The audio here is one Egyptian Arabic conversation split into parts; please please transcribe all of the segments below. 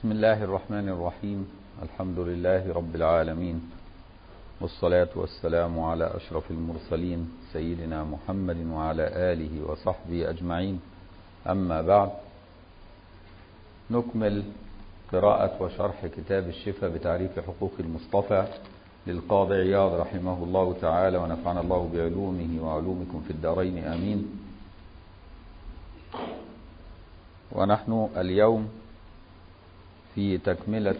بسم الله الرحمن الرحيم الحمد لله رب العالمين والصلاة والسلام على أشرف المرسلين سيدنا محمد وعلى آله وصحبه أجمعين أما بعد نكمل قراءة وشرح كتاب الشفاء بتعريف حقوق المصطفى للقاضي عياض رحمه الله تعالى ونفعنا الله بعلومه وعلومكم في الدارين آمين ونحن اليوم في تكملة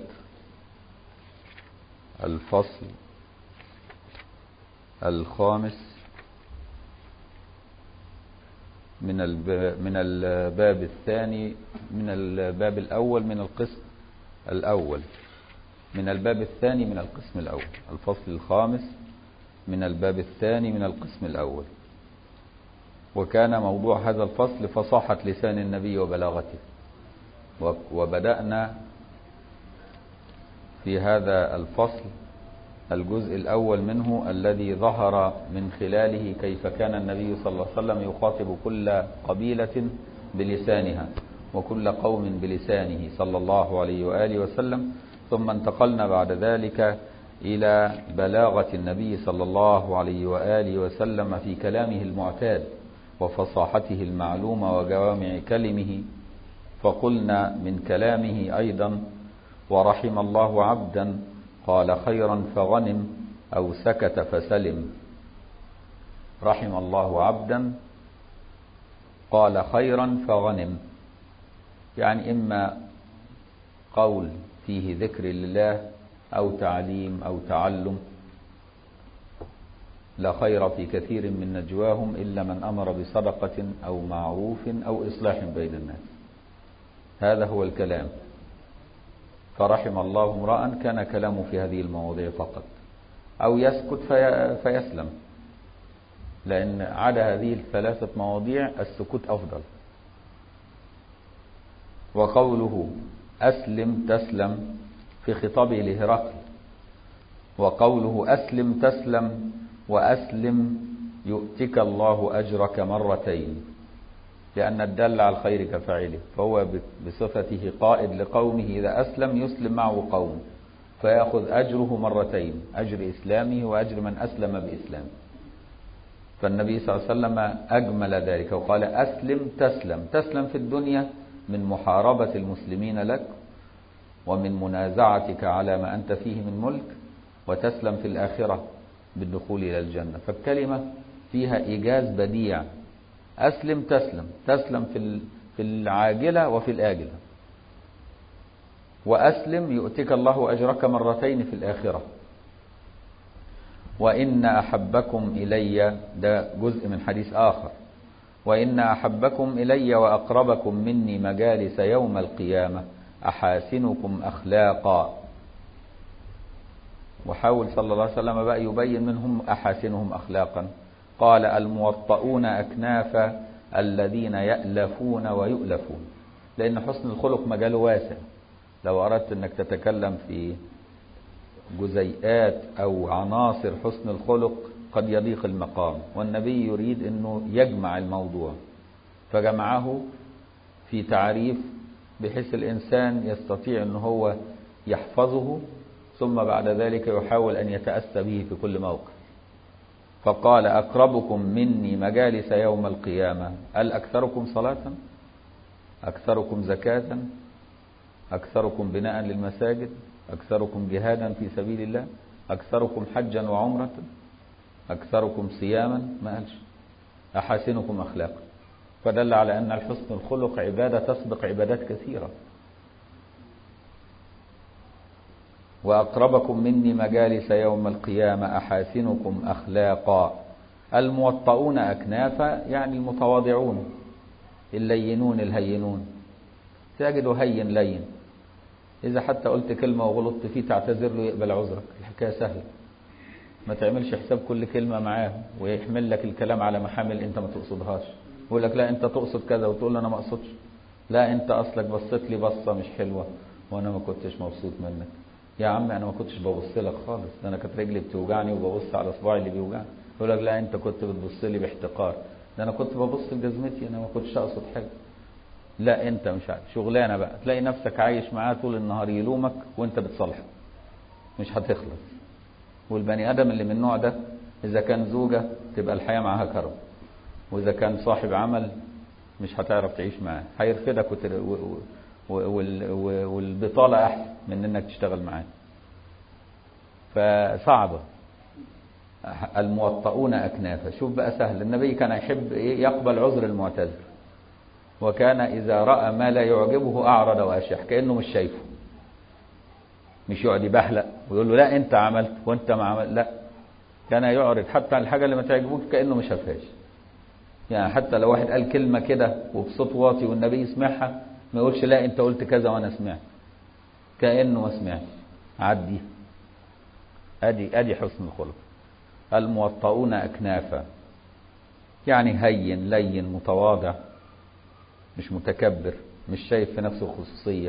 الفصل الخامس من من الباب الثاني من الباب الأول من القسم الأول من الباب الثاني من القسم الأول الفصل الخامس من الباب الثاني من القسم الأول وكان موضوع هذا الفصل فصاحة لسان النبي وبلاغته وبدأنا في هذا الفصل الجزء الأول منه الذي ظهر من خلاله كيف كان النبي صلى الله عليه وسلم يخاطب كل قبيلة بلسانها وكل قوم بلسانه صلى الله عليه وآله وسلم ثم انتقلنا بعد ذلك إلى بلاغة النبي صلى الله عليه وآله وسلم في كلامه المعتاد وفصاحته المعلومة وجوامع كلمه فقلنا من كلامه أيضا ورحم الله عبدا قال خيرا فغنم أو سكت فسلم رحم الله عبدا قال خيرا فغنم يعني إما قول فيه ذكر لله أو تعليم أو تعلم لا خير في كثير من نجواهم إلا من أمر بصدقة أو معروف أو إصلاح بين الناس هذا هو الكلام فرحم الله امرأ كان كلامه في هذه المواضيع فقط أو يسكت في فيسلم لأن عدا هذه الثلاثة مواضيع السكوت أفضل وقوله أسلم تسلم في خطابه لهرقل وقوله أسلم تسلم وأسلم يؤتك الله أجرك مرتين لأن الدل على الخير كفاعله فهو بصفته قائد لقومه إذا أسلم يسلم معه قوم فيأخذ أجره مرتين أجر إسلامه وأجر من أسلم بإسلامه فالنبي صلى الله عليه وسلم أجمل ذلك وقال أسلم تسلم تسلم في الدنيا من محاربة المسلمين لك ومن منازعتك على ما أنت فيه من ملك وتسلم في الآخرة بالدخول إلى الجنة فالكلمة فيها إيجاز بديع أسلم تسلم تسلم في في العاجلة وفي الآجلة وأسلم يؤتك الله أجرك مرتين في الآخرة وإن أحبكم إلي ده جزء من حديث آخر وإن أحبكم إلي وأقربكم مني مجالس يوم القيامة أحاسنكم أخلاقا وحاول صلى الله عليه وسلم بقى يبين منهم أحاسنهم أخلاقا قال الموطؤون أكناف الذين يألفون ويؤلفون لأن حسن الخلق مجال واسع لو أردت أنك تتكلم في جزيئات أو عناصر حسن الخلق قد يضيق المقام والنبي يريد أنه يجمع الموضوع فجمعه في تعريف بحيث الإنسان يستطيع أنه هو يحفظه ثم بعد ذلك يحاول أن يتأسى به في كل موقف فقال أقربكم مني مجالس يوم القيامة هل أكثركم صلاة أكثركم زكاة أكثركم بناء للمساجد أكثركم جهادا في سبيل الله أكثركم حجا وعمرة أكثركم صياما ما قالش أحاسنكم أخلاقا فدل على أن الحسن الخلق عبادة تسبق عبادات كثيرة وأقربكم مني مجالس يوم القيامة أحاسنكم أخلاقا الموطؤون أكنافا يعني المتواضعون اللينون الهينون تجده هين لين إذا حتى قلت كلمة وغلطت فيه تعتذر له يقبل عذرك الحكاية سهلة ما تعملش حساب كل كلمة معاه ويحمل لك الكلام على محامل أنت ما تقصدهاش يقول لك لا أنت تقصد كذا وتقول له أنا ما أقصدش لا أنت أصلك بصيت لي بصة مش حلوة وأنا ما كنتش مبسوط منك يا عم انا ما كنتش ببص لك خالص ده انا كانت رجلي بتوجعني وببص على صباعي اللي بيوجعني يقول لك لا انت كنت بتبص لي باحتقار ده انا كنت ببص لجزمتي انا ما كنتش اقصد حاجه لا انت مش عارف شغلانه بقى تلاقي نفسك عايش معاه طول النهار يلومك وانت بتصالحه مش هتخلص والبني ادم اللي من النوع ده اذا كان زوجه تبقى الحياه معاها كرب واذا كان صاحب عمل مش هتعرف تعيش معاه هيرفدك وتر... و... و... وال... والبطاله احسن من انك تشتغل معاه فصعبه الموطؤون اكنافا شوف بقى سهل النبي كان يحب يقبل عذر المعتذر وكان إذا رأى ما لا يعجبه أعرض وأشح كأنه مش شايفه مش يقعد يبحلق ويقول له لا أنت عملت وأنت ما عملت لا كان يعرض حتى عن الحاجة اللي ما تعجبوش كأنه ما شافهاش يعني حتى لو واحد قال كلمة كده وبصوت واطي والنبي يسمعها ما يقولش لا أنت قلت كذا وأنا سمعت كأنه ما سمعش عدي أدي أدي حسن الخلق الموطؤون أكنافا يعني هين لين متواضع مش متكبر مش شايف في نفسه خصوصية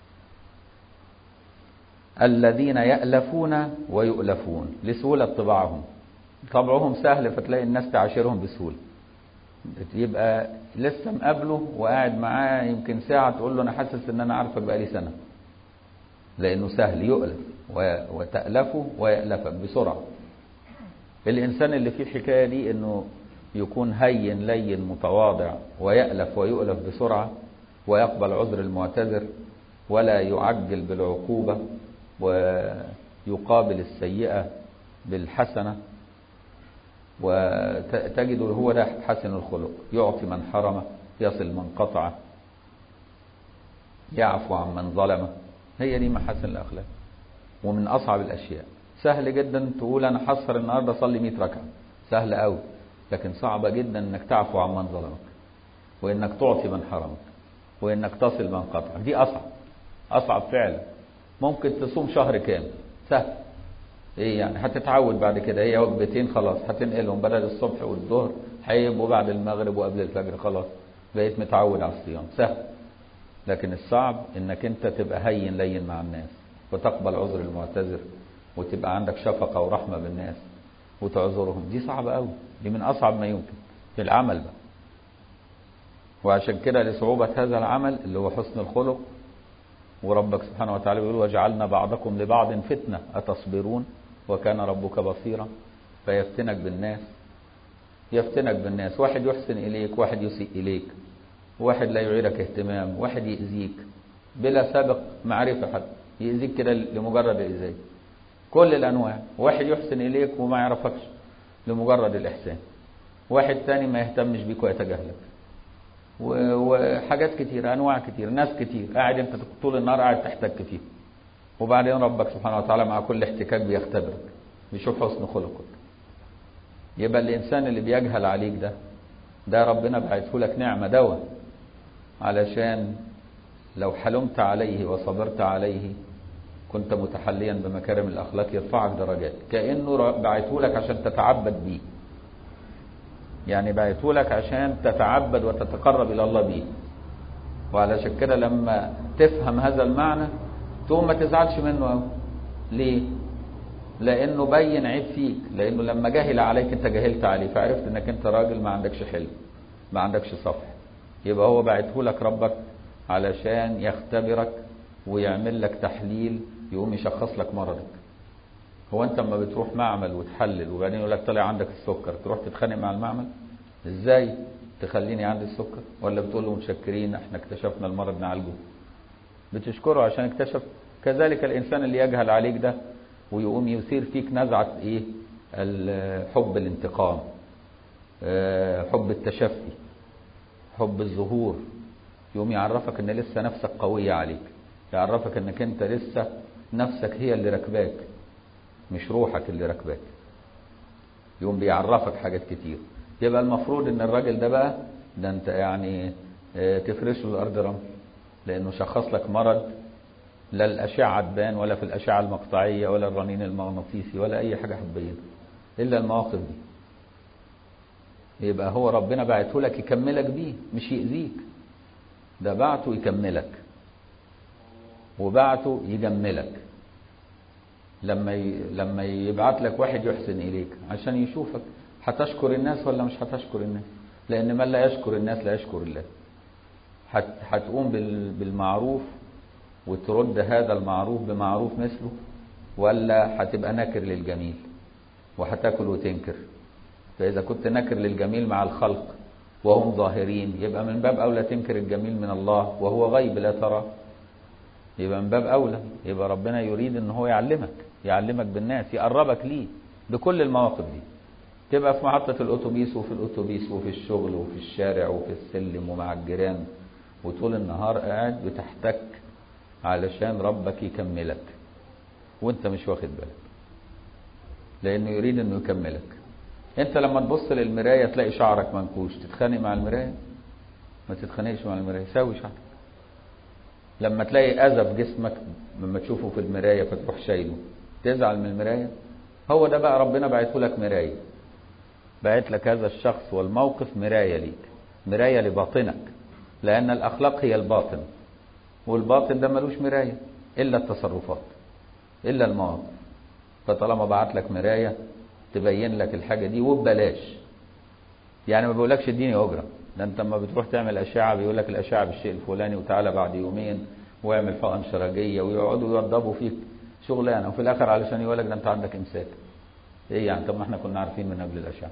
الذين يألفون ويؤلفون لسهولة طباعهم طبعهم سهل فتلاقي الناس تعاشرهم بسهولة يبقى لسه مقابله وقاعد معاه يمكن ساعة تقول له أنا حاسس إن أنا عارفك بقالي سنة لأنه سهل يؤلف وتألفه ويألفك بسرعة الإنسان اللي فيه الحكاية دي إنه يكون هين لين متواضع ويألف ويؤلف بسرعة ويقبل عذر المعتذر ولا يعجل بالعقوبة ويقابل السيئة بالحسنة وتجد هو ده حسن الخلق يعطي من حرمه يصل من قطعه يعفو عن من ظلمه هي دي محاسن الأخلاق ومن أصعب الأشياء سهل جدا تقول أنا حصر النهاردة صلي 100 ركعة سهل قوي لكن صعبة جدا انك تعفو عن من ظلمك وانك تعطي من حرمك وانك تصل من قطعك دي اصعب اصعب فعلا ممكن تصوم شهر كامل سهل ايه يعني هتتعود بعد كده هي وجبتين خلاص هتنقلهم بدل الصبح والظهر هيبقوا بعد المغرب وقبل الفجر خلاص بقيت متعود على الصيام سهل لكن الصعب انك انت تبقى هين لين مع الناس وتقبل عذر المعتذر وتبقى عندك شفقة ورحمة بالناس وتعذرهم دي صعبة قوي دي من أصعب ما يمكن في العمل بقى وعشان كده لصعوبة هذا العمل اللي هو حسن الخلق وربك سبحانه وتعالى بيقول وجعلنا بعضكم لبعض فتنة أتصبرون وكان ربك بصيرا فيفتنك بالناس يفتنك بالناس واحد يحسن إليك واحد يسيء إليك واحد لا يعيرك اهتمام واحد يأذيك بلا سابق معرفة حتى يأذيك كده لمجرد الإزاي كل الأنواع واحد يحسن إليك وما يعرفكش لمجرد الإحسان واحد تاني ما يهتمش بيك ويتجاهلك وحاجات كتير أنواع كتير ناس كتير قاعد أنت طول النهار قاعد تحتك فيه وبعدين ربك سبحانه وتعالى مع كل احتكاك بيختبرك بيشوف حسن خلقك يبقى الإنسان اللي بيجهل عليك ده ده ربنا بعته لك نعمة دواء علشان لو حلمت عليه وصبرت عليه كنت متحليا بمكارم الأخلاق يرفعك درجات كأنه بعته لك عشان تتعبد بيه يعني بعته لك عشان تتعبد وتتقرب إلى الله بيه وعلشان كده لما تفهم هذا المعنى تقوم ما تزعلش منه أوي ليه؟ لأنه بين عيب فيك لأنه لما جهل عليك أنت جهلت عليه فعرفت أنك أنت راجل ما عندكش حلم ما عندكش صفح يبقى هو بعته لك ربك علشان يختبرك ويعمل لك تحليل يقوم يشخص لك مرضك هو انت اما بتروح معمل وتحلل وبعدين يقول لك طلع عندك السكر تروح تتخانق مع المعمل ازاي تخليني عندي السكر ولا بتقول له متشكرين احنا اكتشفنا المرض نعالجه بتشكره عشان اكتشف كذلك الانسان اللي يجهل عليك ده ويقوم يثير فيك نزعة ايه حب الانتقام حب التشفي حب الظهور يقوم يعرفك ان لسه نفسك قوية عليك يعرفك انك انت لسه نفسك هي اللي ركباك مش روحك اللي ركباك يقوم بيعرفك حاجات كتير يبقى المفروض ان الراجل ده بقى ده انت يعني تفرشه الارض رمل لانه شخص لك مرض لا الاشعه تبان ولا في الاشعه المقطعيه ولا الرنين المغناطيسي ولا اي حاجه هتبينها الا المواقف دي يبقى هو ربنا بعته لك يكملك بيه مش يأذيك ده بعته يكملك وبعته يجملك لما ي... لما يبعت لك واحد يحسن اليك عشان يشوفك هتشكر الناس ولا مش هتشكر الناس لان من لا يشكر الناس لا يشكر الله هت- هتقوم بال- بالمعروف وترد هذا المعروف بمعروف مثله ولا هتبقى ناكر للجميل وهتاكل وتنكر فإذا كنت ناكر للجميل مع الخلق وهم ظاهرين يبقى من باب أولى تنكر الجميل من الله وهو غيب لا تراه يبقى من باب أولى يبقى ربنا يريد ان هو يعلمك يعلمك بالناس يقربك ليه بكل المواقف دي تبقى في محطة الأتوبيس وفي الأتوبيس وفي الشغل وفي الشارع وفي السلم ومع الجيران وطول النهار قاعد بتحتك علشان ربك يكملك وانت مش واخد بالك لأنه يريد انه يكملك انت لما تبص للمراية تلاقي شعرك منكوش تتخانق مع المراية ما تتخانقش مع المراية ساوي شعرك لما تلاقي أذى في جسمك لما تشوفه في المراية فتروح شايله تزعل من المراية هو ده بقى ربنا بعته لك مراية بعت لك هذا الشخص والموقف مراية ليك مراية لباطنك لأن الأخلاق هي الباطن والباطن ده ملوش مراية إلا التصرفات إلا المواقف فطالما بعت لك مراية تبين لك الحاجة دي وببلاش يعني ما بيقولكش اديني أجرة ده انت لما بتروح تعمل أشعة بيقول لك الأشعة بالشيء الفلاني وتعالى بعد يومين واعمل حقن شرجية ويقعدوا يوضبوا فيك شغلانة وفي الآخر علشان يقول لك ده انت عندك إمساك ايه يعني طب ما احنا كنا عارفين من قبل الأشعة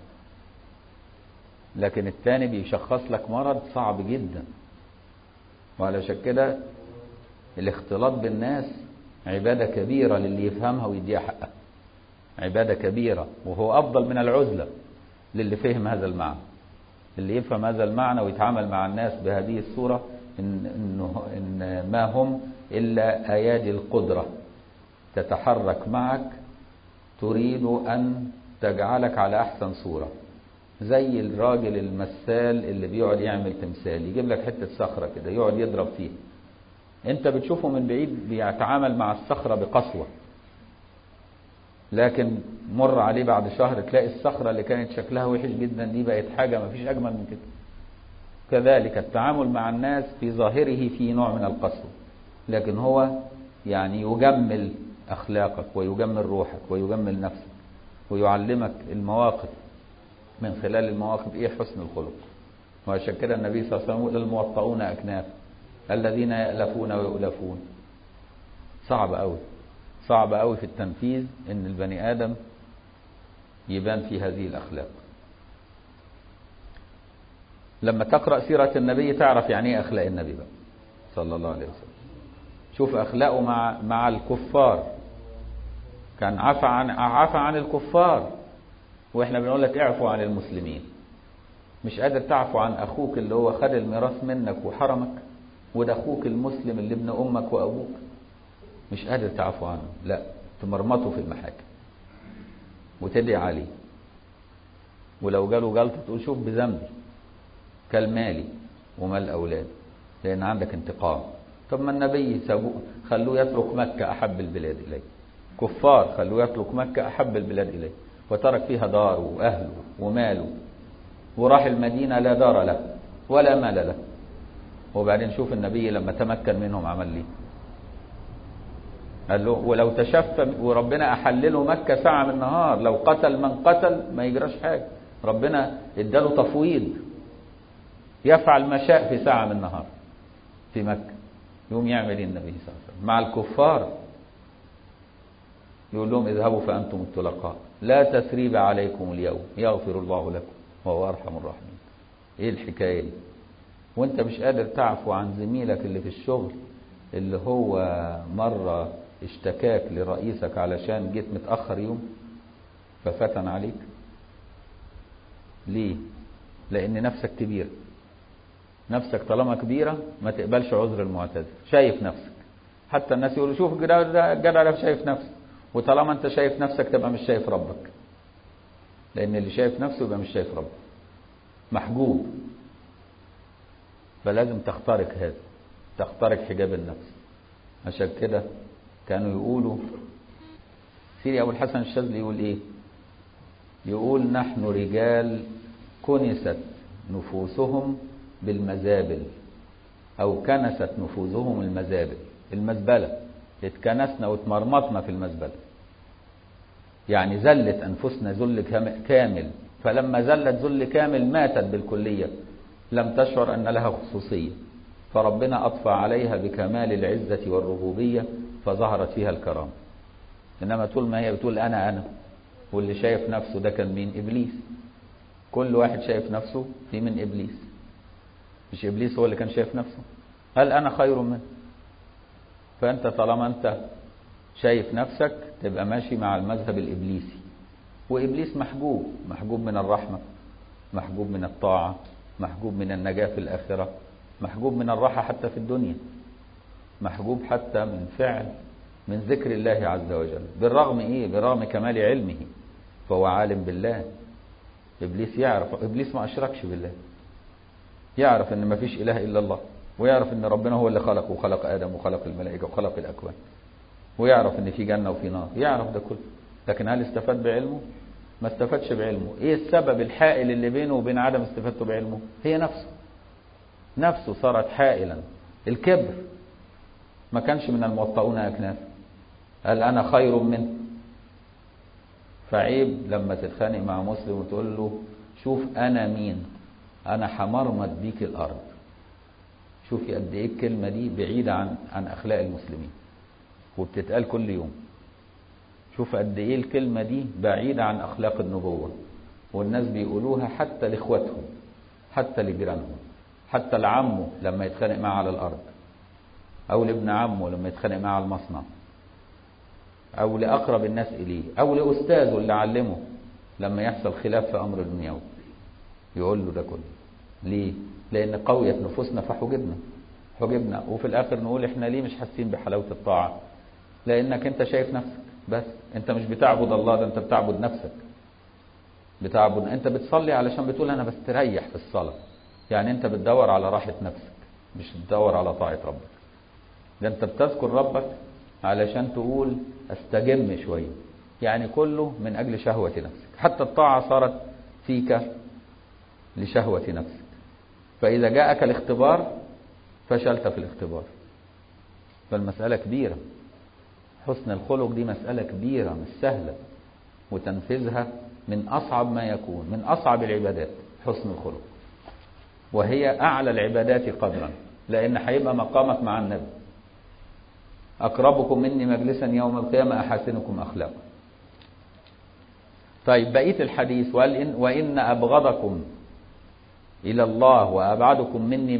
لكن التاني بيشخص لك مرض صعب جدا وعلشان كده الاختلاط بالناس عبادة كبيرة للي يفهمها ويديها حقها عبادة كبيرة وهو أفضل من العزلة للي فهم هذا المعنى اللي يفهم هذا المعنى ويتعامل مع الناس بهذه الصورة إن, إنه إن ما هم إلا أيادي القدرة تتحرك معك تريد أن تجعلك على أحسن صورة زي الراجل المثال اللي بيقعد يعمل تمثال يجيب لك حتة صخرة كده يقعد يضرب فيها انت بتشوفه من بعيد بيتعامل مع الصخرة بقسوة لكن مر عليه بعد شهر تلاقي الصخرة اللي كانت شكلها وحش جدا دي بقت حاجة ما فيش أجمل من كده كذلك التعامل مع الناس في ظاهره في نوع من القسوة لكن هو يعني يجمل أخلاقك ويجمل روحك ويجمل نفسك ويعلمك المواقف من خلال المواقف إيه حسن الخلق وعشان كده النبي صلى الله عليه وسلم يقول الموطؤون أكناف الذين يألفون ويؤلفون صعب قوي صعب قوي في التنفيذ ان البني ادم يبان في هذه الاخلاق لما تقرا سيره النبي تعرف يعني ايه اخلاق النبي بقى صلى الله عليه وسلم شوف اخلاقه مع مع الكفار كان عفى عن عفى عن الكفار واحنا بنقول لك اعفوا عن المسلمين مش قادر تعفو عن اخوك اللي هو خد الميراث منك وحرمك وده اخوك المسلم اللي ابن امك وابوك مش قادر تعفو عنه لا تمرمطه في المحاكم وتدعي عليه ولو جاله جلطه تقول شوف بذنبي كالمالي ومال الاولاد لان عندك انتقام طب ما النبي سابوه خلوه يترك مكه احب البلاد اليه كفار خلوه يترك مكه احب البلاد اليه وترك فيها داره واهله وماله وراح المدينه لا دار له ولا مال له وبعدين شوف النبي لما تمكن منهم عمل ليه قال له ولو تشفى وربنا احل له مكه ساعه من النهار لو قتل من قتل ما يجراش حاجه ربنا اداله تفويض يفعل ما شاء في ساعه من النهار في مكه يقوم يعمل ايه النبي صلى الله عليه وسلم مع الكفار يقول لهم اذهبوا فانتم الطلقاء لا تثريب عليكم اليوم يغفر الله لكم وهو ارحم الراحمين ايه الحكايه دي وانت مش قادر تعفو عن زميلك اللي في الشغل اللي هو مرة اشتكاك لرئيسك علشان جيت متأخر يوم ففتن عليك ليه لان نفسك كبيرة نفسك طالما كبيرة ما تقبلش عذر المعتذر شايف نفسك حتى الناس يقولوا شوف الجدع ده الجدع ده شايف نفسه وطالما انت شايف نفسك تبقى مش شايف ربك لان اللي شايف نفسه يبقى مش شايف ربك محجوب فلازم تخترق هذا تخترق حجاب النفس عشان كده كانوا يقولوا سيدي ابو الحسن الشاذلي يقول ايه يقول نحن رجال كنست نفوسهم بالمزابل او كنست نفوسهم المزابل المزبله اتكنسنا واتمرمطنا في المزبله يعني زلت انفسنا ذل كامل فلما زلت ذل كامل ماتت بالكليه لم تشعر ان لها خصوصيه فربنا أطفى عليها بكمال العزة والربوبية فظهرت فيها الكرامة إنما طول ما هي بتقول أنا أنا واللي شايف نفسه ده كان مين إبليس كل واحد شايف نفسه في من إبليس مش إبليس هو اللي كان شايف نفسه هل أنا خير منه فأنت طالما أنت شايف نفسك تبقى ماشي مع المذهب الإبليسي وإبليس محجوب محجوب من الرحمة محجوب من الطاعة محجوب من النجاة في الآخرة محجوب من الراحة حتى في الدنيا محجوب حتى من فعل من ذكر الله عز وجل بالرغم إيه بالرغم كمال علمه فهو عالم بالله إبليس يعرف إبليس ما أشركش بالله يعرف أن ما فيش إله إلا الله ويعرف أن ربنا هو اللي خلقه وخلق آدم وخلق الملائكة وخلق الأكوان ويعرف أن في جنة وفي نار يعرف ده كله لكن هل استفاد بعلمه ما استفادش بعلمه ايه السبب الحائل اللي بينه وبين عدم استفادته بعلمه هي نفسه نفسه صارت حائلا الكبر ما كانش من الموطئون أكناف قال أنا خير منه فعيب لما تتخانق مع مسلم وتقول له شوف أنا مين أنا حمرمت بيك الأرض شوفي قد إيه الكلمة دي بعيدة عن عن أخلاق المسلمين وبتتقال كل يوم شوف قد إيه الكلمة دي بعيدة عن أخلاق النبوة والناس بيقولوها حتى لإخواتهم حتى لجيرانهم حتى لعمه لما يتخانق معاه على الأرض أو لابن عمه لما يتخانق معاه على المصنع أو لأقرب الناس إليه أو لأستاذه اللي علمه لما يحصل خلاف في أمر دنيوي يقول له ده كله ليه؟ لأن قويت نفوسنا فحجبنا حجبنا وفي الآخر نقول إحنا ليه مش حاسين بحلاوة الطاعة لأنك أنت شايف نفسك بس أنت مش بتعبد الله ده أنت بتعبد نفسك بتعبد أنت بتصلي علشان بتقول أنا بستريح في الصلاة يعني أنت بتدور على راحة نفسك مش بتدور على طاعة ربك ده أنت بتذكر ربك علشان تقول استجم شوية يعني كله من أجل شهوة نفسك حتى الطاعة صارت فيك لشهوة نفسك فإذا جاءك الاختبار فشلت في الاختبار فالمسألة كبيرة حسن الخلق دي مسألة كبيرة مش سهلة وتنفيذها من أصعب ما يكون من أصعب العبادات حسن الخلق وهي أعلى العبادات قدرا لأن هيبقى مقامك مع النبي أقربكم مني مجلسا يوم القيامة أحسنكم أخلاقا طيب بقية الحديث وإن, وإن أبغضكم إلى الله وأبعدكم مني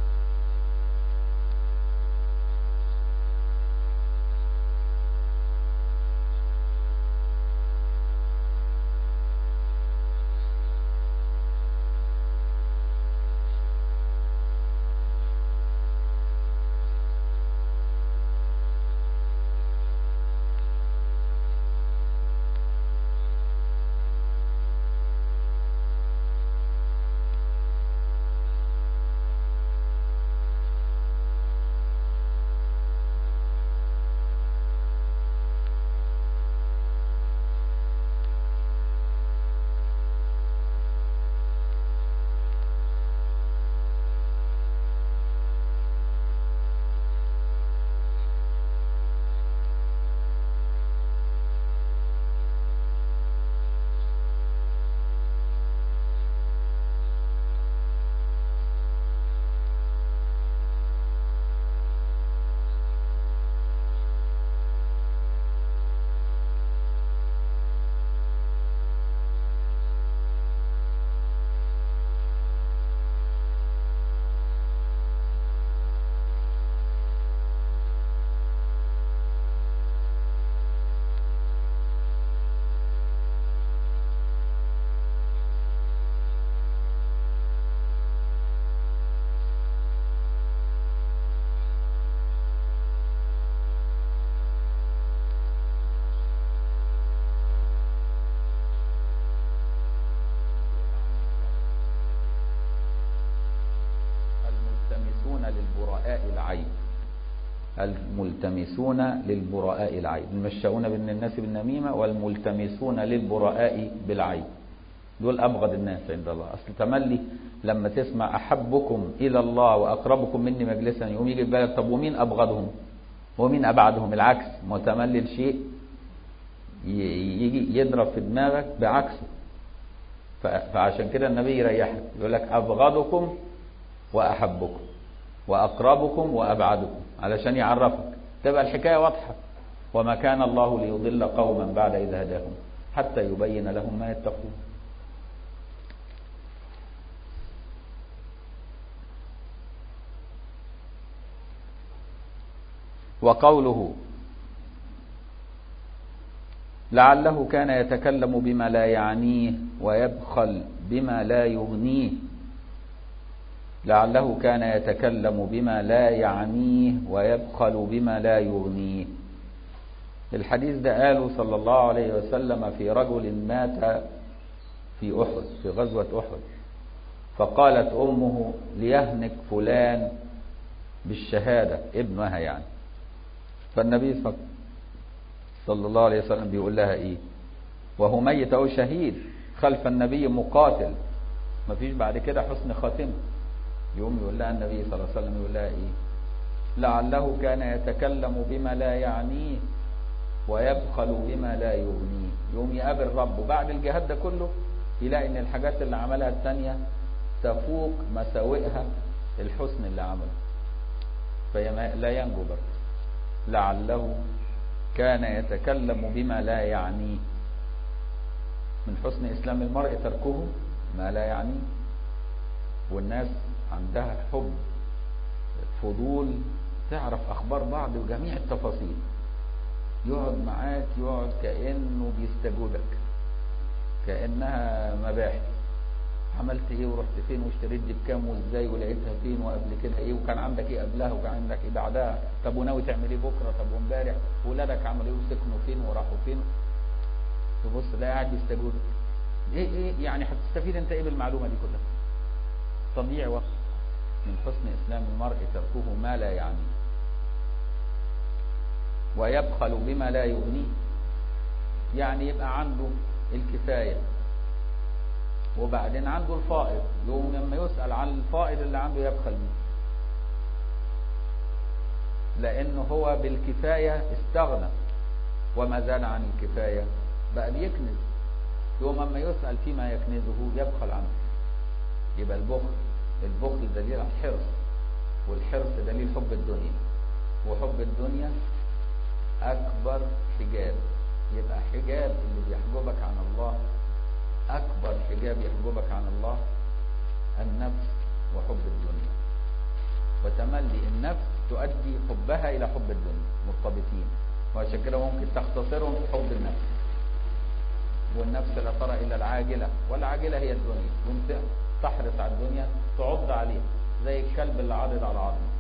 للبراء العيب الملتمسون للبراء العيب المشاؤون بين الناس بالنميمة والملتمسون للبراء بالعيب دول أبغض الناس عند الله أصل تملي لما تسمع أحبكم إلى الله وأقربكم مني مجلسا يقوم يجي في بالك طب ومين أبغضهم ومين أبعدهم العكس متملي الشيء يجي يضرب في دماغك بعكسه فعشان كده النبي يريحك يقول لك أبغضكم وأحبكم وأقربكم وأبعدكم علشان يعرفك تبقى الحكاية واضحة وما كان الله ليضل قوما بعد إذ هداهم حتى يبين لهم ما يتقون وقوله لعله كان يتكلم بما لا يعنيه ويبخل بما لا يغنيه لعله كان يتكلم بما لا يعنيه ويبخل بما لا يغنيه الحديث ده قاله صلى الله عليه وسلم في رجل مات في أحد في غزوة أحد فقالت أمه ليهنك فلان بالشهادة ابنها يعني فالنبي صلى الله عليه وسلم بيقول لها ايه وهو ميت او شهيد خلف النبي مقاتل مفيش بعد كده حسن خاتمه يقوم يقول لها النبي صلى الله عليه وسلم يقول لها ايه لعله كان يتكلم بما لا يعنيه ويبخل بما لا يغنيه يقوم يقابل ربه بعد الجهاد ده كله يلاقي ان الحاجات اللي عملها الثانيه تفوق مساوئها الحسن اللي عمله فلا ينجو برضه لعله كان يتكلم بما لا يعنيه من حسن إسلام المرء تركه ما لا يعنيه والناس عندها حب فضول تعرف أخبار بعض وجميع التفاصيل يقعد معاك يقعد كأنه بيستجوبك كأنها مباحث عملت ايه ورحت فين واشتريت دي بكام وازاي ولقيتها فين وقبل كده ايه وكان عندك ايه قبلها وكان عندك ايه بعدها طب وناوي تعمل ايه بكره طب وامبارح ولادك عملوا ايه وسكنوا فين وراحوا فين تبص لا قاعد بيستجوبك ايه ايه يعني هتستفيد انت ايه بالمعلومه دي كلها تضييع وقت من حسن اسلام المرء تركه ما لا يعنيه ويبخل بما لا يغنيه يعني يبقى عنده الكفايه وبعدين عنده الفائض يوم لما يسأل عن الفائض اللي عنده يبخل بيه لأنه هو بالكفاية استغنى وما زال عن الكفاية بقى بيكنز يوم لما يسأل فيما يكنزه يبخل عنه يبقى البخل البخل دليل على الحرص والحرص دليل حب الدنيا وحب الدنيا أكبر حجاب يبقى حجاب اللي بيحجبك عن الله أكبر حجاب يحجبك عن الله النفس وحب الدنيا وتملي النفس تؤدي حبها إلى حب الدنيا مرتبطين وعشان كده ممكن تختصرهم في حب النفس والنفس لا ترى إلا العاجلة والعاجلة هي الدنيا وانت تحرص على الدنيا تعض عليها زي الكلب اللي عاضد على عظمه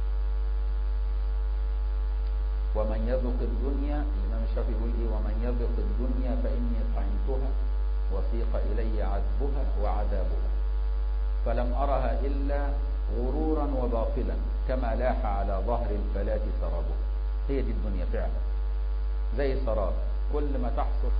ومن يذق الدنيا الإمام الشافعي يقول إيه ومن يذق الدنيا فإني طعمتها وسيق إلي عذبها وعذابها فلم أرها إلا غرورا وباطلا كما لاح على ظهر الفلاة سرابها هي دي الدنيا فعلا زي سراب كل ما تحصل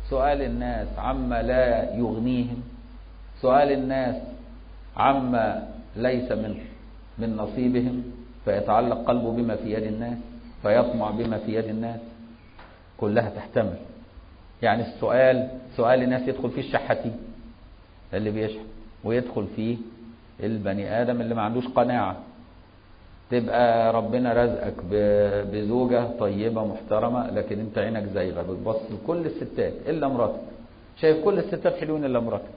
سؤال الناس عما لا يغنيهم سؤال الناس عما ليس من من نصيبهم فيتعلق قلبه بما في يد الناس فيطمع بما في يد الناس كلها تحتمل يعني السؤال سؤال الناس يدخل فيه الشحاتين اللي بيشحت ويدخل فيه البني آدم اللي ما عندوش قناعة تبقى ربنا رزقك بزوجة طيبة محترمة لكن انت عينك زايغة بتبص لكل الستات إلا مراتك شايف كل الستات حلوين إلا مراتك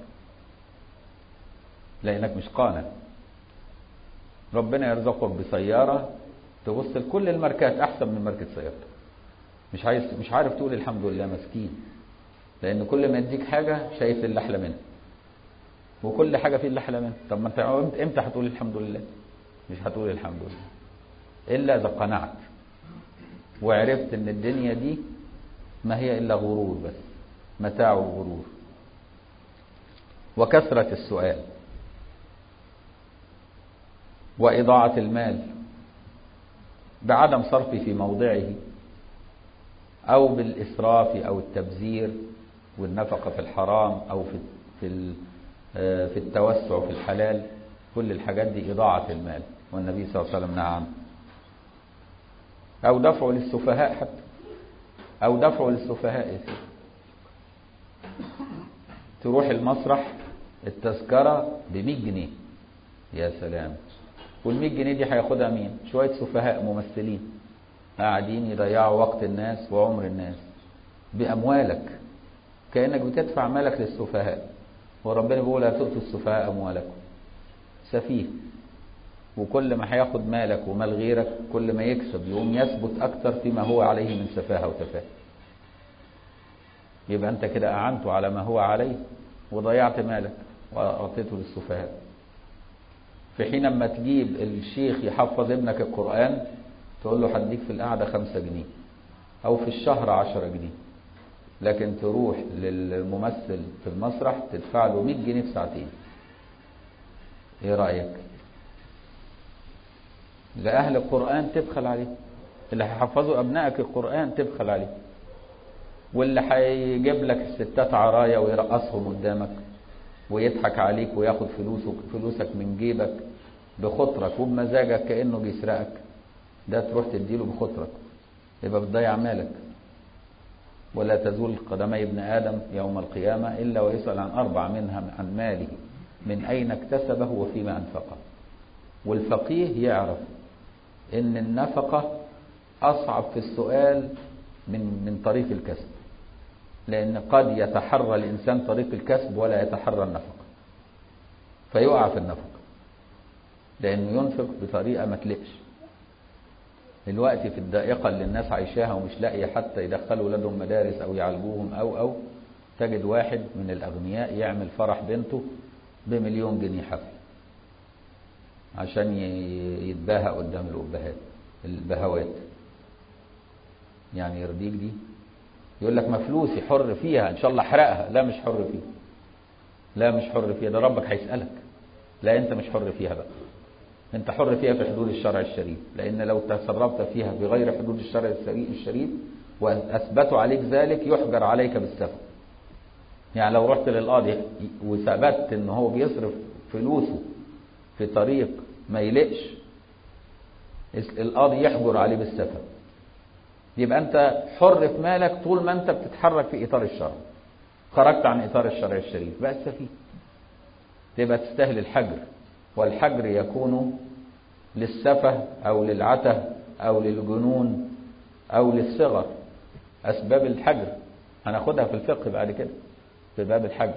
لأنك مش قانع ربنا يرزقك بسيارة تبص لكل الماركات أحسن من ماركة سيارتك مش عايز مش عارف تقول الحمد لله مسكين لأن كل ما يديك حاجة شايف اللي أحلى منها وكل حاجة فيه اللي أحلى منها طب ما أنت إمتى هتقول الحمد لله مش هتقول الحمد لله إلا إذا قنعت وعرفت إن الدنيا دي ما هي إلا غرور بس متاع وغرور وكثرة السؤال وإضاعة المال بعدم صرفه في موضعه أو بالإسراف أو التبذير والنفقة في الحرام أو في في في التوسع في الحلال كل الحاجات دي إضاعة المال والنبي صلى الله عليه وسلم نهى عنه أو دفعه للسفهاء حتى أو دفعه للسفهاء تروح المسرح التذكرة ب 100 جنيه يا سلام وال 100 جنيه دي هياخدها مين؟ شوية سفهاء ممثلين قاعدين يضيعوا وقت الناس وعمر الناس بأموالك كأنك بتدفع مالك للسفهاء وربنا بيقول لا تؤتوا السفهاء أموالكم سفيه وكل ما هياخد مالك ومال غيرك كل ما يكسب يقوم يثبت أكثر فيما هو عليه من سفاهة وتفاهة يبقى أنت كده أعنته على ما هو عليه وضيعت مالك وأعطيته للسفهاء في حين اما تجيب الشيخ يحفظ ابنك القرآن تقول له هديك في القعدة خمسة جنيه أو في الشهر عشرة جنيه لكن تروح للممثل في المسرح تدفع له 100 جنيه في ساعتين ايه رأيك لأهل القرآن تبخل عليه اللي هيحفظوا أبنائك القرآن تبخل عليه واللي هيجيب لك الستات عرايا ويرقصهم قدامك ويضحك عليك وياخد فلوسك فلوسك من جيبك بخطرك وبمزاجك كأنه بيسرقك ده تروح تديله بخطرك يبقى بتضيع مالك ولا تزول قدمي ابن آدم يوم القيامة إلا ويسأل عن أربع منها عن ماله من أين اكتسبه وفيما أنفقه والفقيه يعرف إن النفقة أصعب في السؤال من من طريق الكسب لأن قد يتحرى الإنسان طريق الكسب ولا يتحرى النفقة فيقع في النفقة لأنه ينفق بطريقة ما تلقش الوقت في الضائقة اللي الناس عايشاها ومش لاقية حتى يدخلوا ولادهم مدارس أو يعالجوهم أو أو تجد واحد من الأغنياء يعمل فرح بنته بمليون جنيه حفل عشان يتباهى قدام الأبهات البهوات يعني يرضيك دي يقول لك ما فلوسي حر فيها ان شاء الله احرقها لا مش حر فيها لا مش حر فيها ده ربك هيسألك لا انت مش حر فيها بقى انت حر فيها في حدود الشرع الشريف لان لو تصرفت فيها بغير حدود الشرع الشريف واثبتوا عليك ذلك يحجر عليك بالسفه يعني لو رحت للقاضي وثبت ان هو بيصرف فلوسه في طريق ما يلقش القاضي يحجر عليه بالسفه يبقى انت حر في مالك طول ما انت بتتحرك في اطار الشرع خرجت عن اطار الشرع الشريف بقى السفيه تبقى تستاهل الحجر والحجر يكون للسفه او للعته او للجنون او للصغر اسباب الحجر هناخدها في الفقه بعد كده في باب الحجر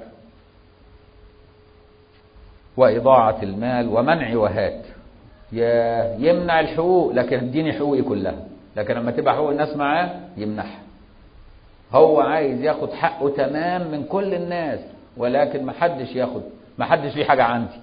وإضاعة المال ومنع وهات يا يمنع الحقوق لكن اديني حقوقي كلها لكن لما تبقى حقوق الناس معاه يمنعها هو عايز ياخد حقه تمام من كل الناس ولكن ما حدش ياخد ما حدش ليه حاجة عندي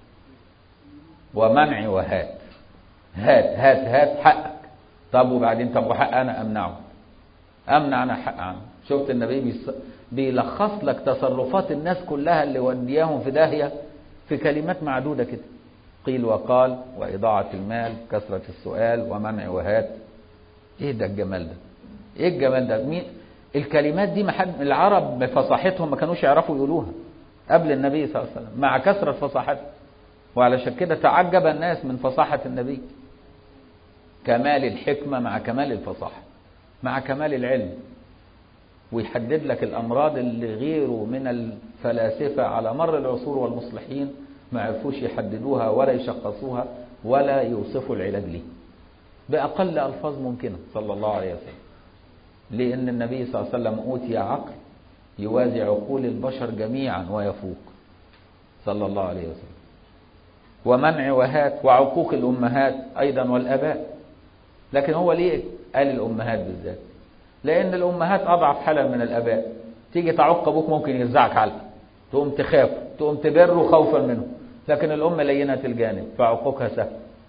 ومنع وهات هات هات هات حقك طب وبعدين طب وحق انا امنعه امنع انا حق عنه شفت النبي بيص... بيلخص لك تصرفات الناس كلها اللي ودياهم في داهية في كلمات معدودة كده قيل وقال وإضاعة المال كثرة السؤال ومنع وهات ايه ده الجمال ده ايه الجمال ده مين الكلمات دي محد العرب بفصاحتهم ما كانوش يعرفوا يقولوها قبل النبي صلى الله عليه وسلم مع كثرة فصاحته وعلشان كده تعجب الناس من فصاحة النبي كمال الحكمة مع كمال الفصاحة مع كمال العلم ويحدد لك الأمراض اللي غيره من الفلاسفة على مر العصور والمصلحين ما عرفوش يحددوها ولا يشخصوها ولا يوصفوا العلاج ليه بأقل ألفاظ ممكنة صلى الله عليه وسلم لأن النبي صلى الله عليه وسلم أوتي عقل يوازي عقول البشر جميعا ويفوق صلى الله عليه وسلم ومنع وهات وعقوق الأمهات أيضا والأباء لكن هو ليه قال الأمهات بالذات لأن الأمهات أضعف حالا من الأباء تيجي تعق أبوك ممكن يرزعك علقة تقوم تخاف تقوم تبره خوفا منه لكن الأم لينة الجانب فعقوقها سهل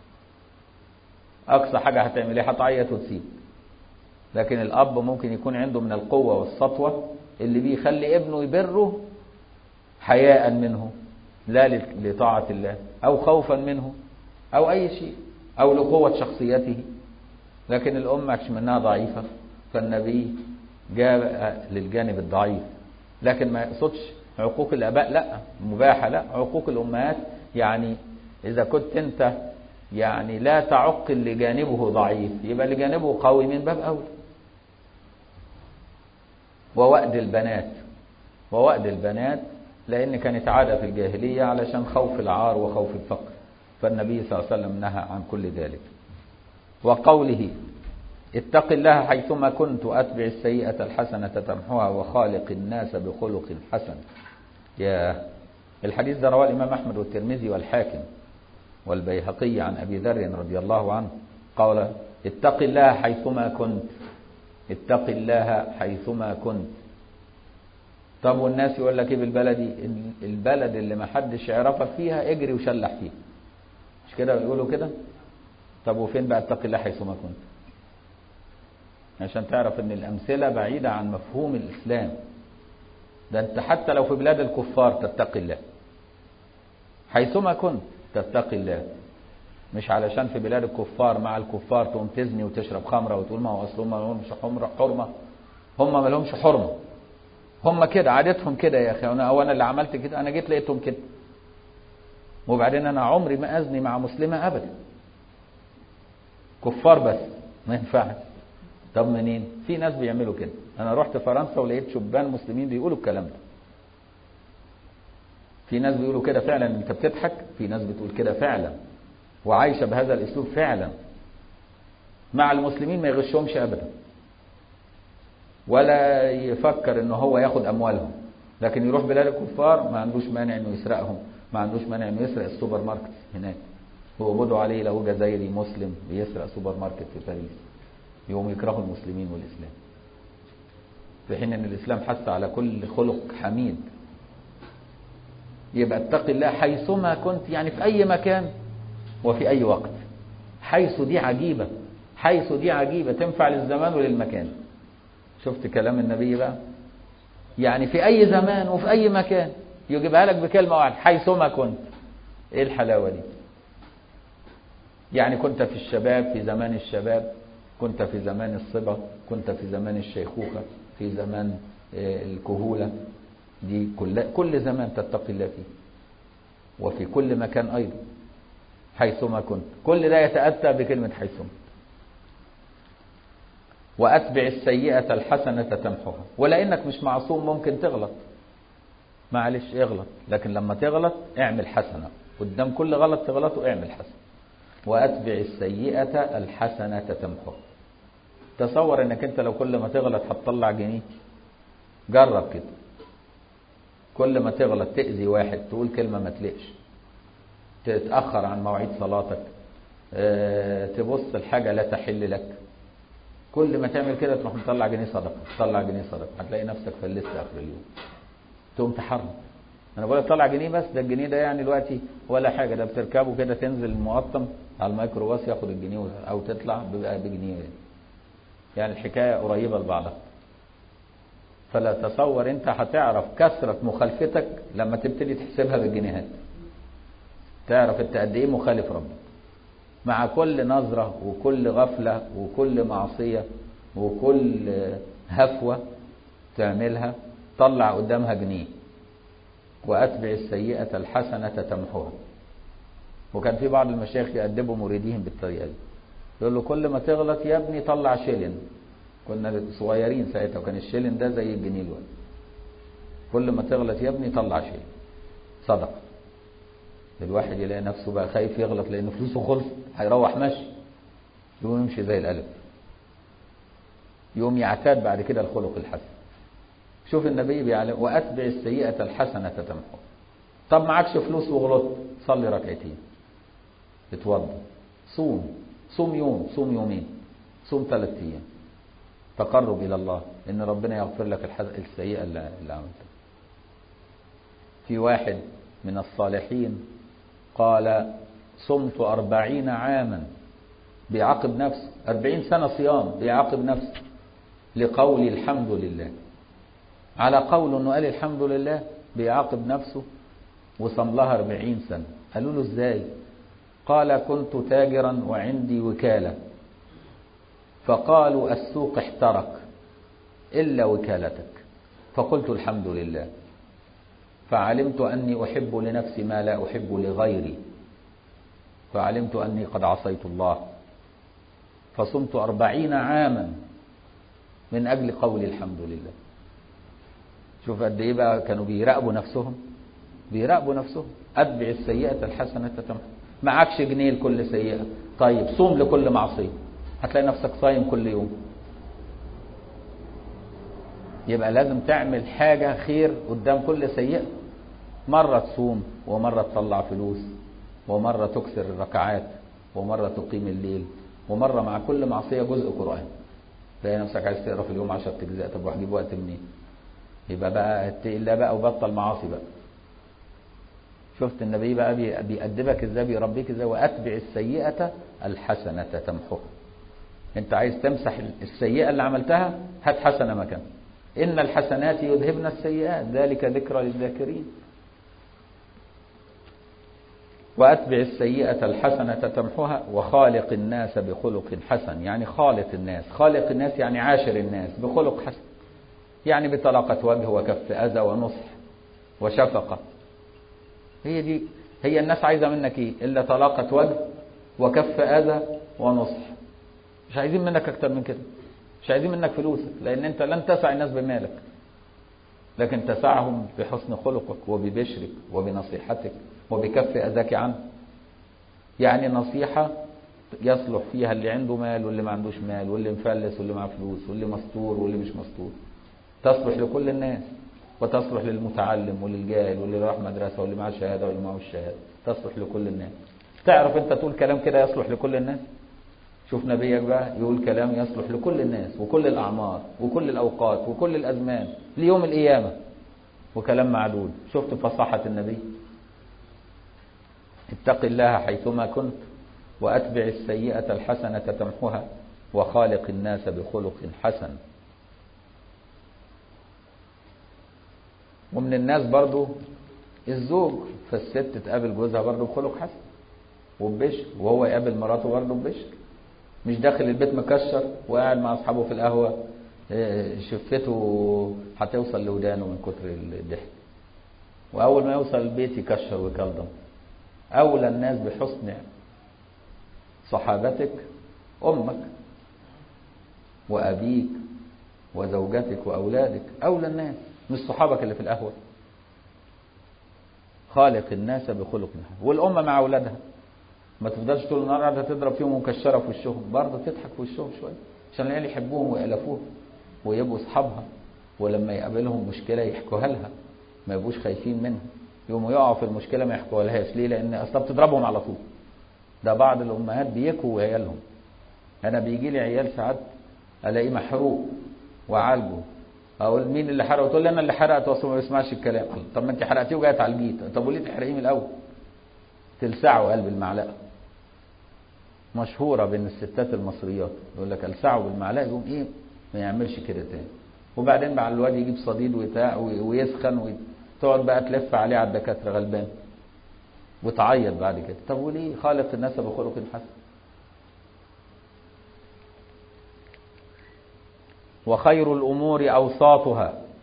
أقصى حاجة هتعمل إيه هتعيط وتسيب لكن الأب ممكن يكون عنده من القوة والسطوة اللي بيخلي ابنه يبره حياء منه لا لطاعة الله أو خوفا منه أو أي شيء أو لقوة شخصيته لكن الأم مش منها ضعيفة فالنبي جاء للجانب الضعيف لكن ما يقصدش عقوق الآباء لا مباحة لا عقوق الأمهات يعني إذا كنت أنت يعني لا تعق اللي جانبه ضعيف يبقى اللي جانبه قوي من باب أولى ووأد البنات ووأد البنات لأن كانت عادة في الجاهلية علشان خوف العار وخوف الفقر فالنبي صلى الله عليه وسلم نهى عن كل ذلك وقوله اتق الله حيثما كنت أتبع السيئة الحسنة تمحوها وخالق الناس بخلق حسن يا الحديث ده رواه الإمام أحمد والترمذي والحاكم والبيهقي عن أبي ذر رضي الله عنه قال اتق الله حيثما كنت اتق الله حيثما كنت طب والناس يقول لك ايه بالبلدي البلد اللي ما حدش يعرفك فيها اجري وشلح فيها مش كده بيقولوا كده طب وفين بقى اتق الله حيثما كنت عشان تعرف ان الامثله بعيده عن مفهوم الاسلام ده انت حتى لو في بلاد الكفار تتقي الله حيثما كنت تتقي الله مش علشان في بلاد الكفار مع الكفار تقوم تزني وتشرب خمره وتقول ما هو اصلهم ما لهمش حرمه هم ما لهمش حرمه هم كده عادتهم كده يا اخي انا او انا اللي عملت كده انا جيت لقيتهم كده وبعدين انا عمري ما ازني مع مسلمه ابدا كفار بس ما ينفعش طب منين في ناس بيعملوا كده انا رحت فرنسا ولقيت شبان مسلمين بيقولوا الكلام ده في ناس بيقولوا كده فعلا انت بتضحك في ناس بتقول كده فعلا وعايشه بهذا الاسلوب فعلا مع المسلمين ما يغشهمش ابدا ولا يفكر ان هو ياخد اموالهم لكن يروح بلاد الكفار ما عندوش مانع انه يسرقهم ما عندوش مانع انه يسرق السوبر ماركت هناك هو بدوا عليه لو جزائري مسلم بيسرق سوبر ماركت في باريس يقوم يكرهوا المسلمين والاسلام في حين ان الاسلام حث على كل خلق حميد يبقى اتق الله حيثما كنت يعني في اي مكان وفي اي وقت حيث دي عجيبه حيث دي عجيبه تنفع للزمان وللمكان شفت كلام النبي بقى يعني في اي زمان وفي اي مكان يجيبها لك بكلمه واحده حيثما كنت ايه الحلاوه دي يعني كنت في الشباب في زمان الشباب كنت في زمان الصبا كنت في زمان الشيخوخه في زمان الكهوله دي كل كل زمان تتقي الله فيه وفي كل مكان ايضا حيثما كنت كل ده يتاتى بكلمه حيثما وأتبع السيئة الحسنة تمحوها ولأنك مش معصوم ممكن تغلط معلش اغلط لكن لما تغلط اعمل حسنة قدام كل غلط تغلطه اعمل حسنة وأتبع السيئة الحسنة تمحوها تصور انك انت لو كل ما تغلط هتطلع جنيه جرب كده كل ما تغلط تأذي واحد تقول كلمة ما تلقش تتأخر عن مواعيد صلاتك أه تبص الحاجة لا تحل لك كل ما تعمل كده تروح مطلع جنيه صدقه تطلع جنيه صدقه هتلاقي نفسك فلست اخر اليوم تقوم تحرم انا بقول طلع جنيه بس ده الجنيه ده يعني دلوقتي ولا حاجه ده بتركبه كده تنزل المقطم على الميكروباص ياخد الجنيه او تطلع بيبقى بجنيه يعني الحكايه قريبه لبعضها فلا تصور انت هتعرف كثره مخالفتك لما تبتدي تحسبها بالجنيهات تعرف انت قد ايه مخالف ربك مع كل نظرة وكل غفلة وكل معصية وكل هفوة تعملها طلع قدامها جنيه وأتبع السيئة الحسنة تمحوها وكان في بعض المشايخ يأدبوا مريديهم بالطريقة دي يقول له كل ما تغلط يا ابني طلع شيلن كنا صغيرين ساعتها وكان الشيلن ده زي الجنيه الوقت كل ما تغلط يا ابني طلع شيلن صدقة الواحد يلاقي نفسه بقى خايف يغلط لأن فلوسه خلص هيروح ماشي يقوم يمشي زي الألف يقوم يعتاد بعد كده الخلق الحسن شوف النبي بيعلم وأتبع السيئة الحسنة تمحو طب معكش فلوس وغلطت صلي ركعتين اتوضى صوم صوم يوم صوم يومين صوم ثلاث ايام تقرب الى الله ان ربنا يغفر لك السيئه اللي, اللي عملتها في واحد من الصالحين قال صمت أربعين عاما بيعاقب نفسه أربعين سنة صيام بيعاقب نفسه لقول الحمد لله على قول انه قال الحمد لله بيعاقب نفسه وصم لها أربعين سنة قالوا له ازاي قال كنت تاجرا وعندي وكالة فقالوا السوق احترق إلا وكالتك فقلت الحمد لله فعلمت أني أحب لنفسي ما لا أحب لغيري فعلمت أني قد عصيت الله فصمت أربعين عاما من أجل قول الحمد لله شوف قد إيه بقى كانوا بيراقبوا نفسهم بيراقبوا نفسهم أتبع السيئة الحسنة تمحو معكش جنيه لكل سيئة طيب صوم لكل معصية هتلاقي نفسك صايم كل يوم يبقى لازم تعمل حاجة خير قدام كل سيئة مرة تصوم ومرة تطلع فلوس ومرة تكسر الركعات ومرة تقيم الليل ومرة مع كل معصية جزء قرآن تلاقي نفسك عايز تقرا في اليوم 10 اجزاء طب وهجيب وقت منين؟ يبقى بقى اتقي الله بقى وبطل معاصي بقى شفت النبي بقى بيأدبك ازاي بيربيك ازاي واتبع السيئة الحسنة تمحوها انت عايز تمسح السيئة اللي عملتها هات حسنة مكان ان الحسنات يذهبن السيئات ذلك ذكرى للذاكرين واتبع السيئة الحسنة تمحوها وخالق الناس بخلق حسن يعني خالق الناس خالق الناس يعني عاشر الناس بخلق حسن يعني بطلاقة وجه وكف أذى ونصح وشفقة هي دي هي الناس عايزة منك ايه إلا طلاقة وجه وكف أذى ونصح مش عايزين منك أكتر من كده مش عايزين منك فلوسك لأن أنت لن تسع الناس بمالك لكن تسعهم بحسن خلقك وببشرك وبنصيحتك وبكف أذاك عنه يعني نصيحة يصلح فيها اللي عنده مال واللي ما عندوش مال واللي مفلس واللي معاه فلوس واللي مستور واللي مش مستور تصلح لكل الناس وتصلح للمتعلم وللجاهل واللي راح مدرسة واللي معاه شهادة واللي معاه الشهادة تصلح لكل الناس تعرف انت تقول كلام كده يصلح لكل الناس شوف نبيك بقى يقول كلام يصلح لكل الناس وكل الأعمار وكل الأوقات وكل الأزمان ليوم القيامة وكلام معدود شفت فصاحة النبي اتق الله حيثما كنت وأتبع السيئة الحسنة تمحها وخالق الناس بخلق حسن ومن الناس برضو الزوج فالست تقابل جوزها برضو بخلق حسن وببشر وهو يقابل مراته برضو ببشر مش داخل البيت مكشر وقاعد مع اصحابه في القهوه شفته هتوصل لودانه من كتر الضحك واول ما يوصل البيت يكشر ويكلضم اولى الناس بحسن صحابتك امك وابيك وزوجتك واولادك اولى الناس مش صحابك اللي في القهوه خالق الناس بخلق حسن والامه مع اولادها ما تفضلش طول النهار قاعده تضرب فيهم ومكشره في وشهم برضه تضحك في وشهم شويه عشان العيال يحبوهم ويألفوهم ويبقوا اصحابها ولما يقابلهم مشكله يحكوها لها ما يبقوش خايفين منها يقوموا يقعوا في المشكله ما يحكوها لهاش ليه؟ لان اصلا بتضربهم على طول ده بعض الامهات بيكوا عيالهم انا بيجي لي عيال ساعات الاقيه محروق وعالجه اقول مين اللي حرقه تقول لي انا اللي حرقته اصلا ما بيسمعش الكلام طب ما انت حرقتيه وجايه تعالجيه طب وليه تحرقيه من الاول تلسعه قلب المعلقه مشهورة بين الستات المصريات يقول لك السعه بالمعلقة يقوم ايه ما يعملش كده تاني وبعدين بقى الواد يجيب صديد ويتاع ويسخن وتقعد بقى تلف عليه على الدكاترة غلبان وتعيط بعد كده طب وليه خالق الناس بخلق حسن وخير الأمور أوساطها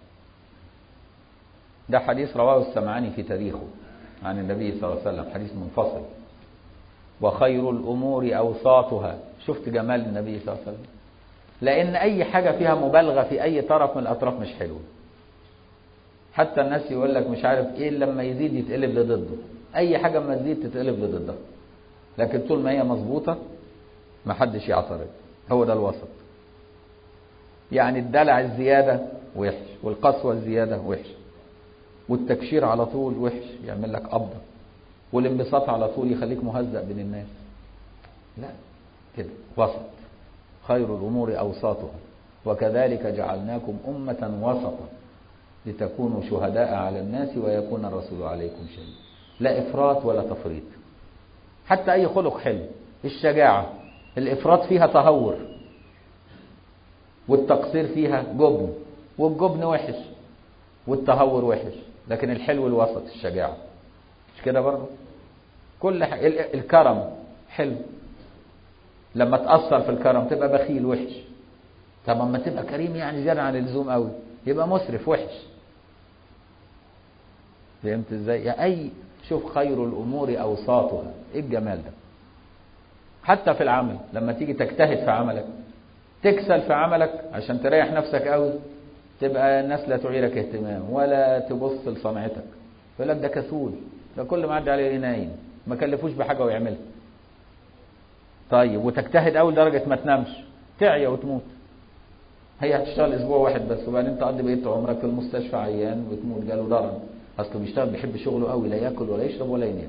ده حديث رواه السمعاني في تاريخه عن النبي صلى الله عليه وسلم حديث منفصل وخير الأمور أوساطها شفت جمال النبي صلى الله عليه وسلم لأن أي حاجة فيها مبالغة في أي طرف من الأطراف مش حلوة حتى الناس يقول لك مش عارف ايه لما يزيد يتقلب لضده اي حاجه اما تزيد تتقلب لضدها لكن طول ما هي مظبوطه ما حدش يعترض هو ده الوسط يعني الدلع الزياده وحش والقسوه الزياده وحش والتكشير على طول وحش يعمل لك قبضه والانبساط على طول يخليك مهزأ بين الناس لا كده وسط خير الامور اوساطها وكذلك جعلناكم امه وسطا لتكونوا شهداء على الناس ويكون الرسول عليكم شهيدا لا افراط ولا تفريط حتى اي خلق حلو الشجاعه الافراط فيها تهور والتقصير فيها جبن والجبن وحش والتهور وحش لكن الحلو الوسط الشجاعه مش كده برضه كل ح... الكرم حلو لما تأثر في الكرم تبقى بخيل وحش طب اما تبقى كريم يعني زيادة عن اللزوم قوي يبقى مسرف وحش فهمت ازاي يعني اي شوف خير الامور اوساطها ايه الجمال ده حتى في العمل لما تيجي تجتهد في عملك تكسل في عملك عشان تريح نفسك قوي تبقى الناس لا تعيرك اهتمام ولا تبص لصنعتك يقول لك ده كسول ده كل ما عدى عليه نايم ما كلفوش بحاجه ويعملها طيب وتجتهد اول درجه ما تنامش تعيا وتموت هي هتشتغل اسبوع واحد بس وبعدين تقضي بقيه عمرك في المستشفى عيان وتموت جاله ضرر اصله بيشتغل بيحب شغله قوي لا ياكل ولا يشرب ولا ينام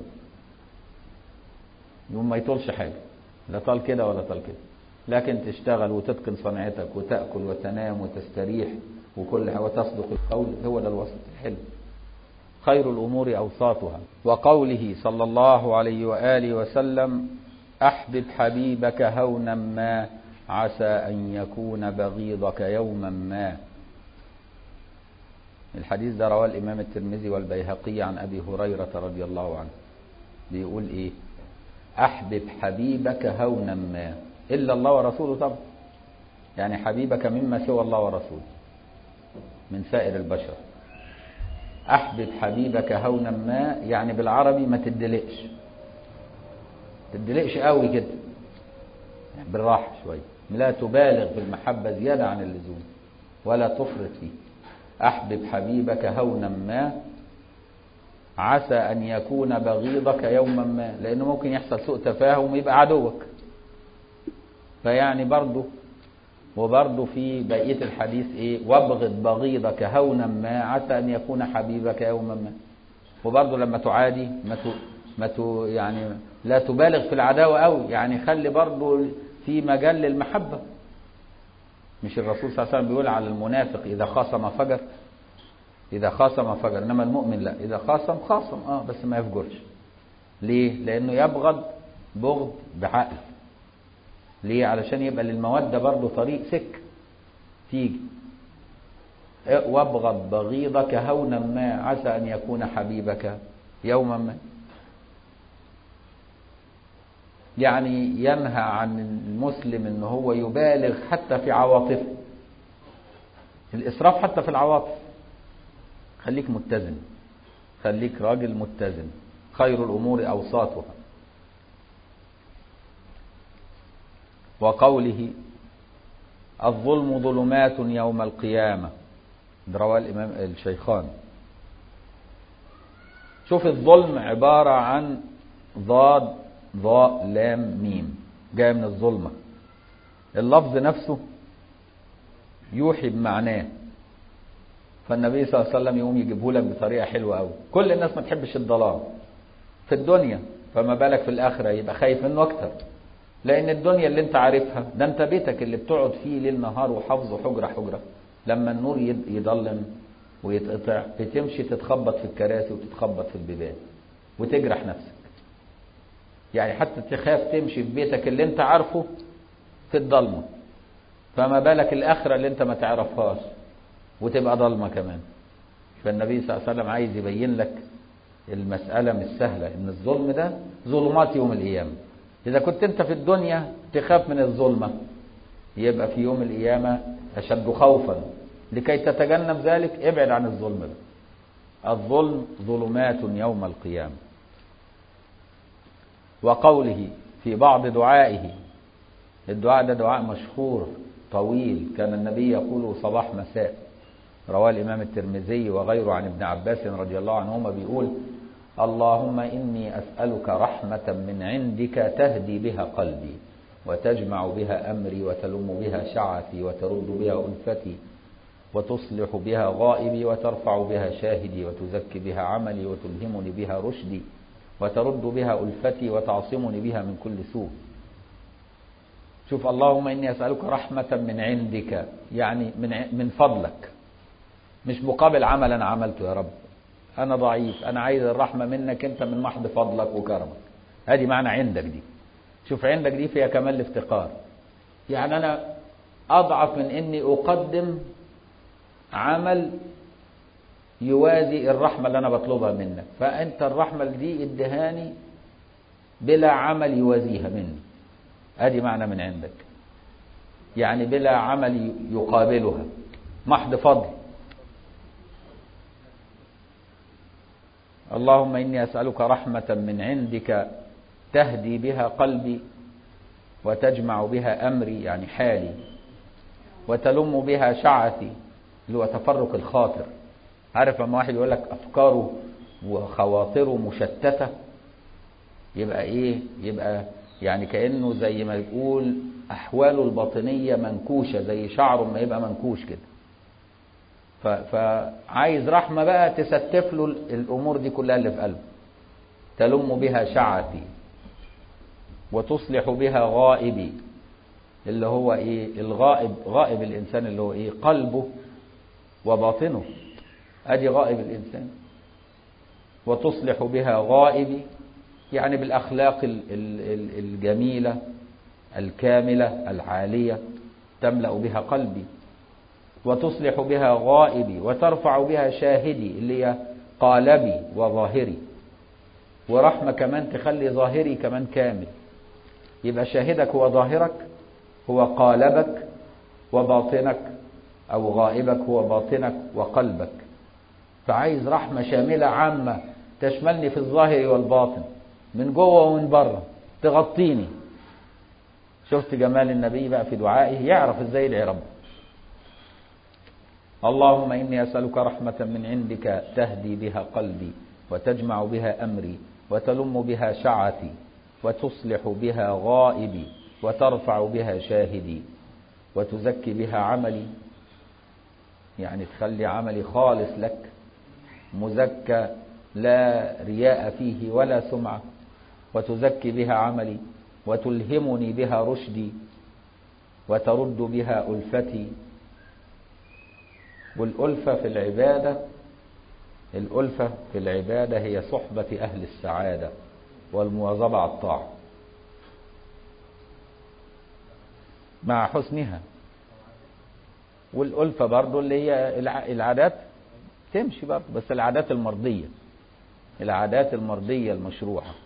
يوم ما يطولش حاجه لا طال كده ولا طال كده لكن تشتغل وتتقن صنعتك وتاكل وتنام وتستريح وكل وتصدق القول هو ده الوسط الحلو خير الامور اوساطها وقوله صلى الله عليه واله وسلم احبب حبيبك هونا ما عسى ان يكون بغيضك يوما ما الحديث ده رواه الامام الترمذي والبيهقي عن ابي هريره رضي الله عنه بيقول ايه احبب حبيبك هونا ما الا الله ورسوله طبعا يعني حبيبك مما سوى الله ورسوله من سائر البشر احبب حبيبك هونا ما يعني بالعربي ما تدلقش تدلقش قوي كده يعني بالراحه شويه لا تبالغ في المحبه زياده عن اللزوم ولا تفرط فيه احبب حبيبك هونا ما عسى ان يكون بغيضك يوما ما لانه ممكن يحصل سوء تفاهم ويبقى عدوك فيعني برضه وبرضه في بقيه الحديث ايه وابغض بغيضك هونا ما عسى ان يكون حبيبك يوما ما وبرضه لما تعادي ما ت... ما ت... يعني لا تبالغ في العداوه قوي يعني خلي برضه في مجال للمحبه مش الرسول صلى الله عليه وسلم بيقول على المنافق اذا خاصم فجر اذا خاصم فجر انما المؤمن لا اذا خاصم خاصم اه بس ما يفجرش ليه لانه يبغض بغض بعقل ليه علشان يبقى للمودة برضه طريق سك تيجي وابغض بغيضك هونا ما عسى ان يكون حبيبك يوما ما يعني ينهى عن المسلم ان هو يبالغ حتى في عواطفه الاسراف حتى في العواطف خليك متزن خليك راجل متزن خير الامور اوساطها وقوله الظلم ظلمات يوم القيامة ده رواه الإمام الشيخان شوف الظلم عبارة عن ضاد ضاء لام ميم جاي من الظلمة اللفظ نفسه يوحي بمعناه فالنبي صلى الله عليه وسلم يقوم يجيبه لك بطريقة حلوة قوي كل الناس ما تحبش الضلال في الدنيا فما بالك في الآخرة يبقى خايف منه أكتر لان الدنيا اللي انت عارفها ده انت بيتك اللي بتقعد فيه ليل نهار وحافظه حجره حجره لما النور يضلم ويتقطع بتمشي تتخبط في الكراسي وتتخبط في البيبان وتجرح نفسك يعني حتى تخاف تمشي في بيتك اللي انت عارفه في الضلمه فما بالك الاخره اللي انت ما تعرفهاش وتبقى ضلمه كمان فالنبي صلى الله عليه وسلم عايز يبين لك المساله مش سهله ان الظلم ده ظلمات يوم القيامه إذا كنت أنت في الدنيا تخاف من الظلمة يبقى في يوم القيامة أشد خوفا لكي تتجنب ذلك ابعد عن الظلم ده الظلم ظلمات يوم القيامة وقوله في بعض دعائه الدعاء ده دعاء مشهور طويل كان النبي يقوله صباح مساء رواه الإمام الترمذي وغيره عن ابن عباس رضي الله عنهما بيقول اللهم إني أسألك رحمة من عندك تهدي بها قلبي وتجمع بها أمري وتلم بها شعثي وترد بها ألفتي وتصلح بها غائبي وترفع بها شاهدي وتزكي بها عملي وتلهمني بها رشدي وترد بها ألفتي وتعصمني بها من كل سوء شوف اللهم إني أسألك رحمة من عندك يعني من من فضلك مش مقابل عمل أنا عملته يا رب أنا ضعيف أنا عايز الرحمة منك أنت من محض فضلك وكرمك هذه معنى عندك دي شوف عندك دي فيها كمال الافتقار يعني أنا أضعف من إني أقدم عمل يوازي الرحمة اللي أنا بطلبها منك فأنت الرحمة دي ادهاني بلا عمل يوازيها مني ادي معنى من عندك يعني بلا عمل يقابلها محض فضل اللهم إني أسألك رحمة من عندك تهدي بها قلبي وتجمع بها أمري يعني حالي وتلم بها شعثي اللي هو تفرق الخاطر عارف لما واحد يقول لك أفكاره وخواطره مشتتة يبقى إيه يبقى يعني كأنه زي ما يقول أحواله الباطنية منكوشة زي شعره ما يبقى منكوش كده فعايز رحمة بقى تستف له الأمور دي كلها اللي في قلبه تلم بها شعثي وتصلح بها غائبي اللي هو ايه الغائب غائب الانسان اللي هو ايه قلبه وباطنه ادي غائب الانسان وتصلح بها غائبي يعني بالاخلاق الجميله الكامله العاليه تملا بها قلبي وتصلح بها غائبي وترفع بها شاهدي اللي هي قالبي وظاهري ورحمه كمان تخلي ظاهري كمان كامل يبقى شاهدك هو ظاهرك هو قالبك وباطنك او غائبك هو باطنك وقلبك فعايز رحمه شامله عامه تشملني في الظاهر والباطن من جوه ومن بره تغطيني شفت جمال النبي بقى في دعائه يعرف ازاي يدعي ربه اللهم اني اسالك رحمه من عندك تهدي بها قلبي وتجمع بها امري وتلم بها شعثي وتصلح بها غائبي وترفع بها شاهدي وتزكي بها عملي يعني تخلي عملي خالص لك مزكى لا رياء فيه ولا سمعة وتزكي بها عملي وتلهمني بها رشدي وترد بها ألفتي والألفة في العبادة الألفة في العبادة هي صحبة أهل السعادة والمواظبة على الطاعة مع حسنها والألفة برضو اللي هي العادات تمشي برضو بس العادات المرضية العادات المرضية المشروعة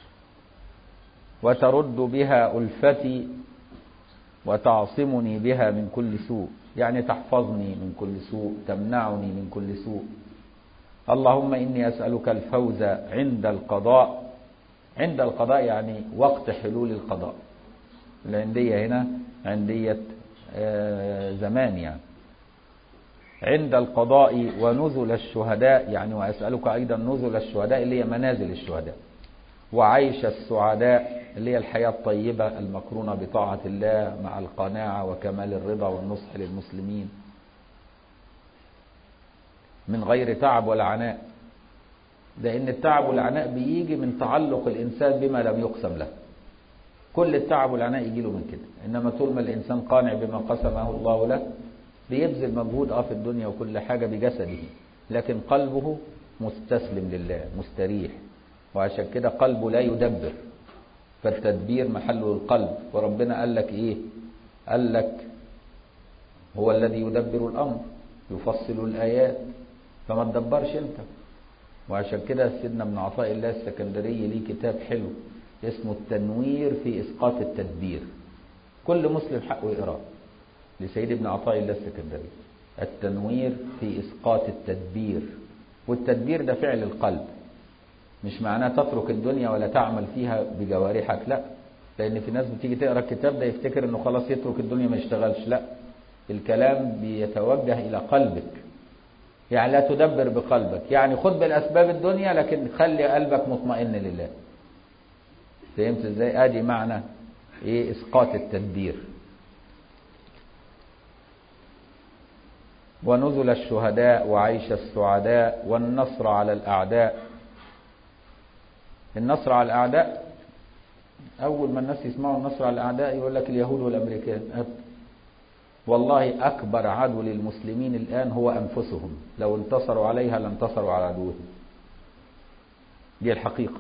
وترد بها ألفتي وتعصمني بها من كل سوء يعني تحفظني من كل سوء تمنعني من كل سوء اللهم إني أسألك الفوز عند القضاء عند القضاء يعني وقت حلول القضاء العندية هنا عندية زمان يعني عند القضاء ونزل الشهداء يعني وأسألك أيضا نزل الشهداء اللي هي منازل الشهداء وعيش السعداء اللي هي الحياة الطيبة المقرونة بطاعة الله مع القناعة وكمال الرضا والنصح للمسلمين من غير تعب ولا عناء لأن التعب والعناء بيجي من تعلق الإنسان بما لم يقسم له كل التعب والعناء يجي له من كده إنما طول ما الإنسان قانع بما قسمه الله له بيبذل مجهود اه في الدنيا وكل حاجة بجسده لكن قلبه مستسلم لله مستريح وعشان كده قلبه لا يدبر فالتدبير محله القلب وربنا قال لك ايه قال لك هو الذي يدبر الامر يفصل الايات فما تدبرش انت وعشان كده سيدنا ابن عطاء الله السكندري ليه كتاب حلو اسمه التنوير في اسقاط التدبير كل مسلم حقه يقراه لسيد ابن عطاء الله السكندري التنوير في اسقاط التدبير والتدبير ده فعل القلب مش معناه تترك الدنيا ولا تعمل فيها بجوارحك لا لان في ناس بتيجي تقرا الكتاب ده يفتكر انه خلاص يترك الدنيا ما يشتغلش لا الكلام بيتوجه الى قلبك يعني لا تدبر بقلبك يعني خد بالاسباب الدنيا لكن خلي قلبك مطمئن لله فهمت ازاي ادي معنى ايه اسقاط التدبير ونزل الشهداء وعيش السعداء والنصر على الاعداء النصر على الاعداء اول ما الناس يسمعوا النصر على الاعداء يقول لك اليهود والامريكان والله اكبر عدو للمسلمين الان هو انفسهم لو انتصروا عليها لانتصروا على عدوهم دي الحقيقه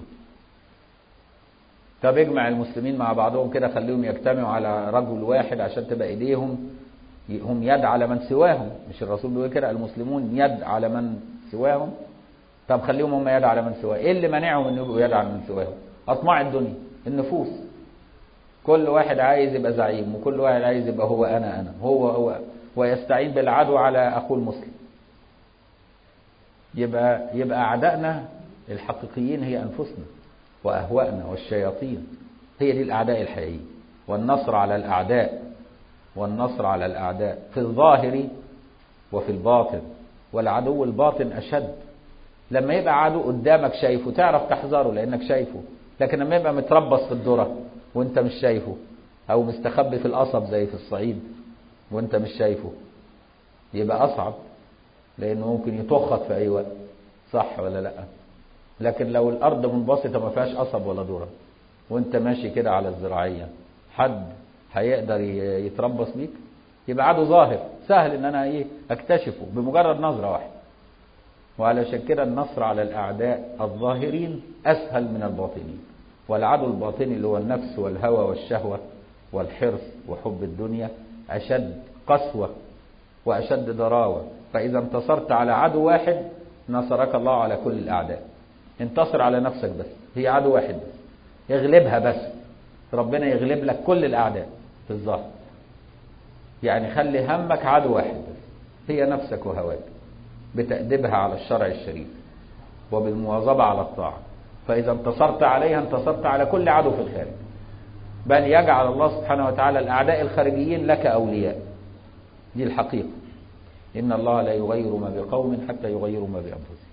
طب اجمع المسلمين مع بعضهم كده خليهم يجتمعوا على رجل واحد عشان تبقى ايديهم هم يد على من سواهم مش الرسول بيقول كده المسلمون يد على من سواهم طب خليهم هم يد على من سواهم ايه اللي مانعهم ان يبقوا يد على من سواهم اطماع الدنيا النفوس كل واحد عايز يبقى زعيم وكل واحد عايز يبقى هو انا انا هو هو ويستعين بالعدو على اخوه المسلم يبقى يبقى اعدائنا الحقيقيين هي انفسنا واهوائنا والشياطين هي دي الاعداء الحقيقيين والنصر على الاعداء والنصر على الاعداء في الظاهر وفي الباطن والعدو الباطن اشد لما يبقى عدو قدامك شايفه تعرف تحذره لانك شايفه لكن لما يبقى متربص في الذره وانت مش شايفه او مستخبي في القصب زي في الصعيد وانت مش شايفه يبقى اصعب لانه ممكن يطخك في اي وقت صح ولا لا لكن لو الارض منبسطه ما فيهاش قصب ولا ذره وانت ماشي كده على الزراعيه حد هيقدر يتربص بيك يبقى عدو ظاهر سهل ان انا ايه اكتشفه بمجرد نظره واحده وعلشان كده النصر على الاعداء الظاهرين اسهل من الباطنين والعدو الباطني اللي هو النفس والهوى والشهوه والحرص وحب الدنيا اشد قسوه واشد ضراوه فاذا انتصرت على عدو واحد نصرك الله على كل الاعداء انتصر على نفسك بس هي عدو واحد بس يغلبها بس ربنا يغلب لك كل الاعداء في الظاهر يعني خلي همك عدو واحد بس هي نفسك وهواك بتأديبها على الشرع الشريف وبالمواظبة على الطاعة فإذا انتصرت عليها انتصرت على كل عدو في الخارج بل يجعل الله سبحانه وتعالى الأعداء الخارجيين لك أولياء دي الحقيقة إن الله لا يغير ما بقوم حتى يغيروا ما بأنفسهم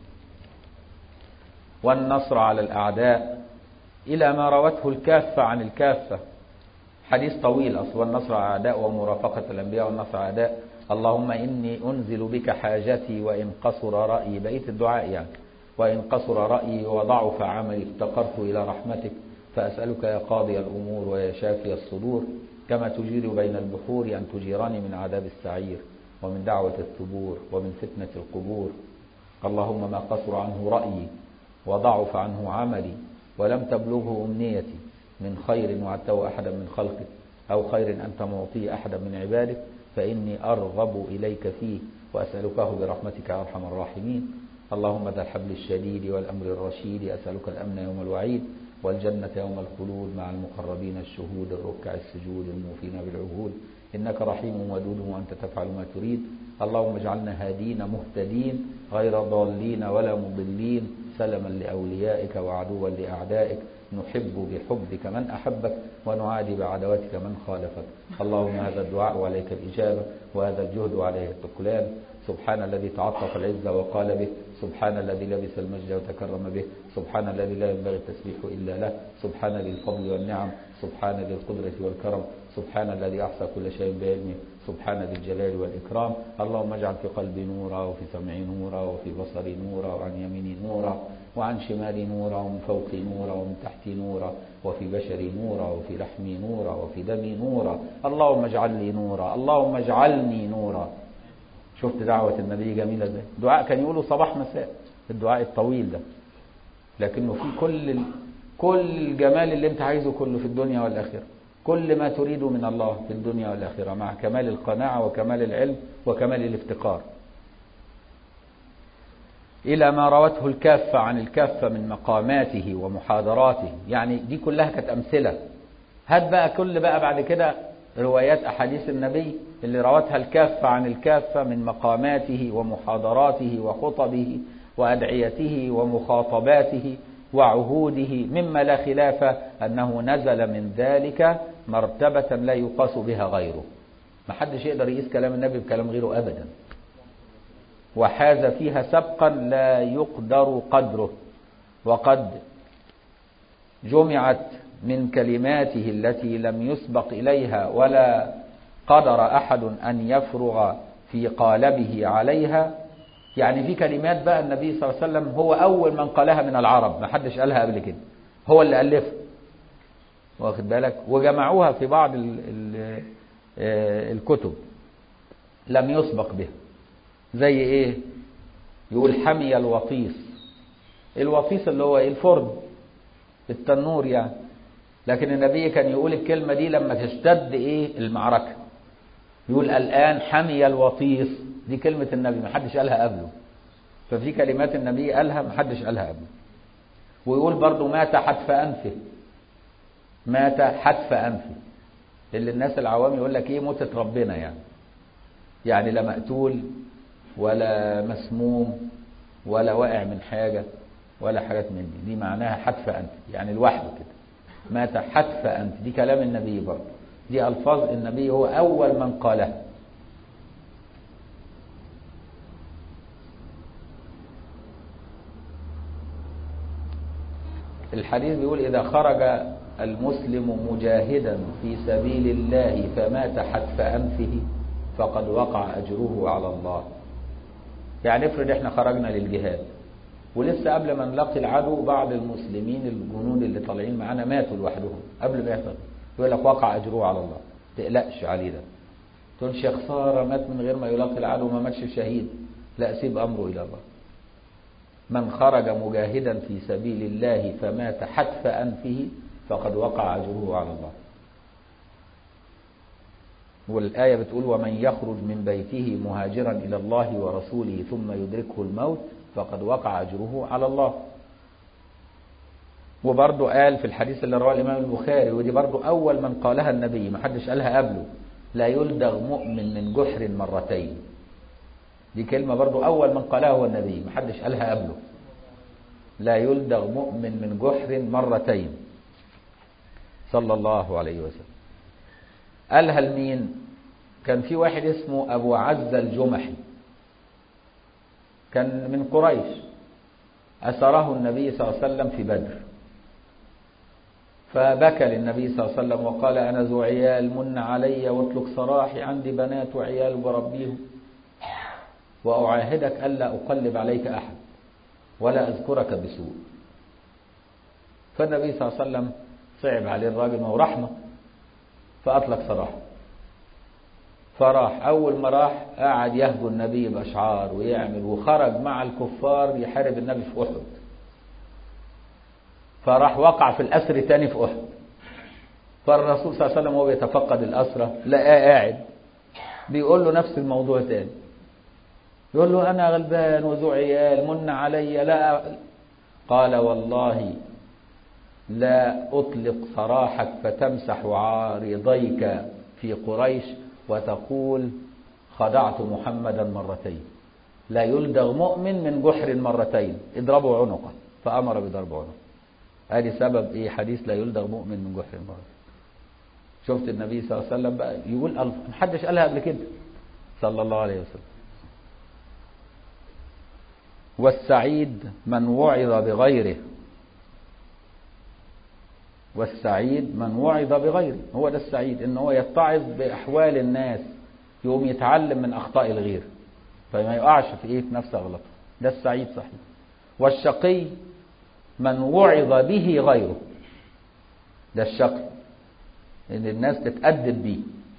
والنصر على الأعداء إلى ما روته الكافة عن الكافة حديث طويل أصل النصر على الأعداء ومرافقة الأنبياء والنصر على الأعداء اللهم إني أنزل بك حاجتي وإن قصر رأيي بقيت الدعاء يعني وإن قصر رأيي وضعف عملي افتقرت إلى رحمتك فأسألك يا قاضي الأمور ويا شافي الصدور كما تجير بين البحور أن تجيرني من عذاب السعير ومن دعوة الثبور ومن فتنة القبور اللهم ما قصر عنه رأيي وضعف عنه عملي ولم تبلغه أمنيتي من خير وعدته أحدا من خلقك أو خير أنت معطيه أحدا من عبادك فإني أرغب إليك فيه وأسألكه برحمتك يا أرحم الراحمين اللهم ذا الحبل الشديد والأمر الرشيد أسألك الأمن يوم الوعيد والجنة يوم الخلود مع المقربين الشهود الركع السجود الموفين بالعهود إنك رحيم ودود وأنت تفعل ما تريد اللهم اجعلنا هادين مهتدين غير ضالين ولا مضلين سلما لأوليائك وعدوا لأعدائك نحب بحبك من أحبك ونعادي بعداوتك من خالفك اللهم هذا الدعاء وعليك الإجابة وهذا الجهد وعليه التكلان سبحان الذي تعطف العزة وقال به سبحان الذي لبس المجد وتكرم به سبحان الذي لا ينبغي التسبيح إلا له سبحان ذي الفضل والنعم سبحان ذي القدرة والكرم سبحان الذي أحصى كل شيء بعلمه سبحان ذي الجلال والإكرام اللهم اجعل في قلبي نورا وفي سمعي نورا وفي بصري نورا وعن يميني نورا وعن شمالي نورا ومن فوقي نورا ومن تحتي نورا وفي بشري نورا وفي لحمي نورا وفي دمي نورا اللهم اجعل لي نورا اللهم اجعلني نورا شفت دعوة النبي جميلة ازاي دعاء كان يقوله صباح مساء الدعاء الطويل ده لكنه في كل ال... كل الجمال اللي انت عايزه كله في الدنيا والآخرة كل ما تريده من الله في الدنيا والآخرة مع كمال القناعة وكمال العلم وكمال الافتقار إلى ما روته الكافة عن الكافة من مقاماته ومحاضراته يعني دي كلها كانت أمثلة هات بقى كل بقى بعد كده روايات أحاديث النبي اللي روتها الكافة عن الكافة من مقاماته ومحاضراته وخطبه وأدعيته ومخاطباته وعهوده مما لا خلاف أنه نزل من ذلك مرتبة لا يقاس بها غيره ما حدش يقدر يقيس كلام النبي بكلام غيره أبدا وحاز فيها سبقا لا يقدر قدره وقد جمعت من كلماته التي لم يسبق إليها ولا قدر أحد أن يفرغ في قالبه عليها يعني في كلمات بقى النبي صلى الله عليه وسلم هو أول من قالها من العرب ما حدش قالها قبل كده هو اللي ألفها واخد بالك وجمعوها في بعض ال ال الكتب لم يسبق بها زي ايه يقول حمي الوطيس الوطيس اللي هو ايه الفرن التنور يعني لكن النبي كان يقول الكلمة دي لما تشتد ايه المعركة يقول الآن حمي الوطيس دي كلمة النبي ما حدش قالها قبله ففي كلمات النبي قالها ما حدش قالها قبله ويقول برضو مات حتف أنفه مات حتف أنفه اللي الناس العوام يقول لك ايه موتة ربنا يعني يعني لا مقتول ولا مسموم ولا واقع من حاجة ولا حاجات من دي دي معناها حتف أنف يعني لوحده كده مات حتف أنف دي كلام النبي برضه دي ألفاظ النبي هو أول من قالها الحديث بيقول إذا خرج المسلم مجاهدا في سبيل الله فمات حتف أنفه فقد وقع أجره على الله يعني افرض احنا خرجنا للجهاد ولسه قبل ما نلاقي العدو بعض المسلمين الجنود اللي طالعين معانا ماتوا لوحدهم قبل ما يحصل يقول لك وقع أجره على الله تقلقش عليه ده تقولش يا خسارة مات من غير ما يلاقي العدو ما ماتش شهيد لا سيب أمره إلى الله من خرج مجاهدا في سبيل الله فمات حتف أنفه فقد وقع أجره على الله والآية بتقول ومن يخرج من بيته مهاجرا إلى الله ورسوله ثم يدركه الموت فقد وقع أجره على الله وبرضه قال في الحديث اللي رواه الإمام البخاري ودي برضه أول من قالها النبي ما حدش قالها قبله لا يلدغ مؤمن من جحر مرتين دي كلمة برضه أول من قالها هو النبي ما حدش قالها قبله لا يلدغ مؤمن من جحر مرتين صلى الله عليه وسلم قالها لمين كان في واحد اسمه أبو عز الجمحي كان من قريش أسره النبي صلى الله عليه وسلم في بدر فبكى للنبي صلى الله عليه وسلم وقال أنا ذو عيال من علي واطلق سراحي عندي بنات وعيال بربيهم وأعاهدك ألا أقلب عليك أحد ولا أذكرك بسوء فالنبي صلى الله عليه وسلم صعب عليه الراجل ما هو رحمة فأطلق سراحه فراح أول ما راح قعد يهجو النبي بأشعار ويعمل وخرج مع الكفار يحارب النبي في أحد فراح وقع في الأسر تاني في أحد فالرسول صلى الله عليه وسلم وهو بيتفقد الأسرة لقاه قاعد بيقول له نفس الموضوع تاني يقول له أنا غلبان وذو عيال من علي لا قال والله لا أطلق سراحك فتمسح عارضيك في قريش وتقول خدعت محمدا مرتين لا يلدغ مؤمن من جحر مرتين اضربوا عنقه فأمر بضرب عنقه ادي سبب ايه حديث لا يلدغ مؤمن من جحر مرتين شفت النبي صلى الله عليه وسلم بقى يقول محدش قالها قبل كده صلى الله عليه وسلم والسعيد من وعظ بغيره والسعيد من وعظ بغيره هو ده السعيد ان هو يتعظ باحوال الناس يقوم يتعلم من اخطاء الغير فما يقعش في ايه في نفس اغلاطه ده السعيد صحيح والشقي من وعظ به غيره ده الشقي ان الناس تتأدب بيه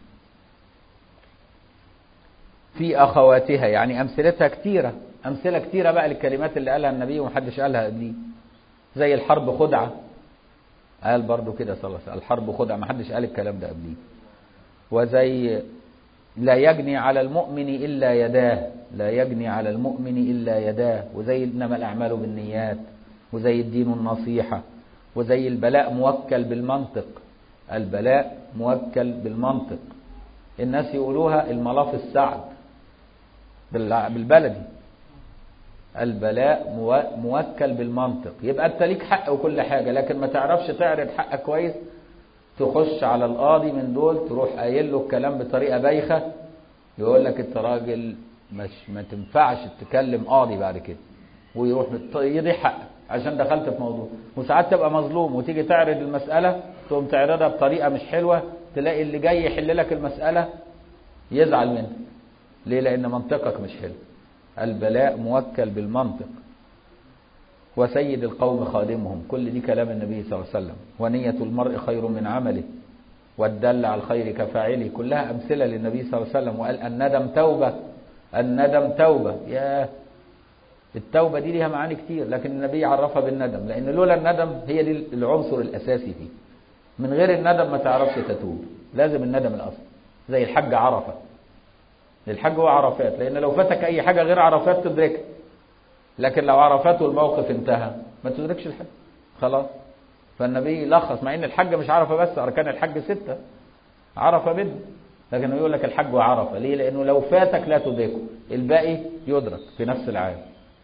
في اخواتها يعني امثلتها كتيره امثله كتيره بقى للكلمات اللي قالها النبي ومحدش قالها قبليه زي الحرب خدعه قال برضو كده صلى الله عليه وسلم الحرب خدعه ما حدش قال الكلام ده قبليه وزي لا يجني على المؤمن الا يداه لا يجني على المؤمن الا يداه وزي انما الاعمال بالنيات وزي الدين النصيحه وزي البلاء موكل بالمنطق البلاء موكل بالمنطق الناس يقولوها الملاف السعد بالبلدي البلاء موكل بالمنطق يبقى انت ليك حق وكل حاجة لكن ما تعرفش تعرض حقك كويس تخش على القاضي من دول تروح قايل له الكلام بطريقة بايخة يقول لك انت راجل مش ما تنفعش تكلم قاضي بعد كده ويروح يضيع حقك عشان دخلت في موضوع وساعات تبقى مظلوم وتيجي تعرض المسألة تقوم تعرضها بطريقة مش حلوة تلاقي اللي جاي يحل لك المسألة يزعل منك ليه لأن منطقك مش حلو البلاء موكل بالمنطق وسيد القوم خادمهم كل دي كلام النبي صلى الله عليه وسلم ونية المرء خير من عمله والدل على الخير كفاعله كلها أمثلة للنبي صلى الله عليه وسلم وقال الندم توبة الندم توبة يا التوبة دي ليها معاني كتير لكن النبي عرفها بالندم لأن لولا الندم هي دي العنصر الأساسي فيه من غير الندم ما تعرفش تتوب لازم الندم الأصل زي الحج عرفة الحج هو عرفات لأن لو فاتك أي حاجة غير عرفات تدركها لكن لو عرفات والموقف انتهى ما تدركش الحج خلاص فالنبي لخص مع ان الحج مش عرفه بس اركان الحج سته عرفه منه لكن يقول لك الحج عرفه ليه لانه لو فاتك لا تدركه الباقي يدرك في نفس العام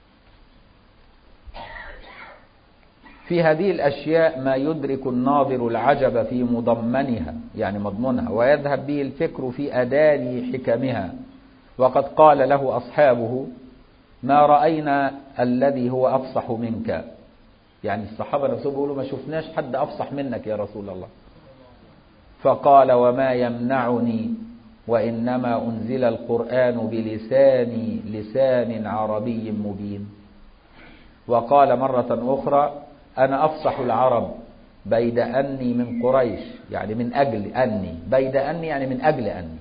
في هذه الأشياء ما يدرك الناظر العجب في مضمنها يعني مضمونها ويذهب به الفكر في أداني حكمها وقد قال له أصحابه ما رأينا الذي هو أفصح منك يعني الصحابة نفسهم بيقولوا ما شفناش حد أفصح منك يا رسول الله فقال وما يمنعني وإنما أنزل القرآن بلسان لسان عربي مبين وقال مرة أخرى أنا أفصح العرب بيد أني من قريش يعني من أجل أني بيد أني يعني من أجل أني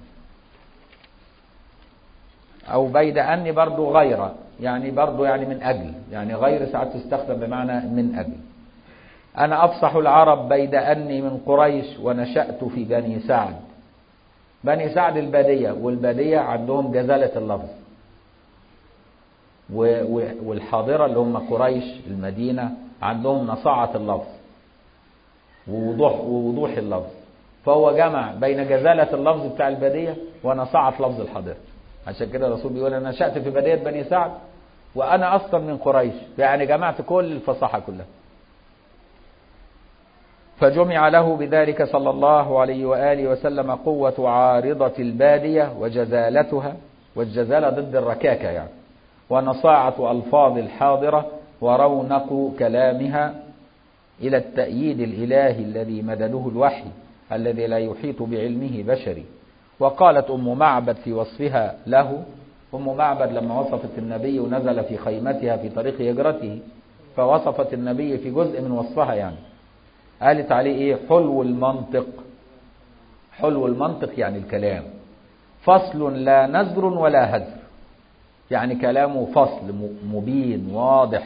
أو بيد أني برضو غير يعني برضو يعني من أجل يعني غير ساعات تستخدم بمعنى من أجل أنا أفصح العرب بيد أني من قريش ونشأت في بني سعد بني سعد البادية والبادية عندهم جزالة اللفظ والحاضرة اللي هم قريش المدينة عندهم نصاعة اللفظ ووضوح ووضوح اللفظ فهو جمع بين جزالة اللفظ بتاع البادية ونصاعة لفظ الحاضرة عشان كده الرسول بيقول أنا نشأت في بداية بني سعد وأنا أصلا من قريش يعني جمعت كل الفصاحة كلها فجمع له بذلك صلى الله عليه وآله وسلم قوة عارضة البادية وجزالتها والجزالة ضد الركاكة يعني ونصاعة ألفاظ الحاضرة ورونق كلامها إلى التأييد الإلهي الذي مدده الوحي الذي لا يحيط بعلمه بشري وقالت أم معبد في وصفها له أم معبد لما وصفت النبي ونزل في خيمتها في طريق هجرته فوصفت النبي في جزء من وصفها يعني قالت عليه إيه حلو المنطق حلو المنطق يعني الكلام فصل لا نزر ولا هزر يعني كلامه فصل مبين واضح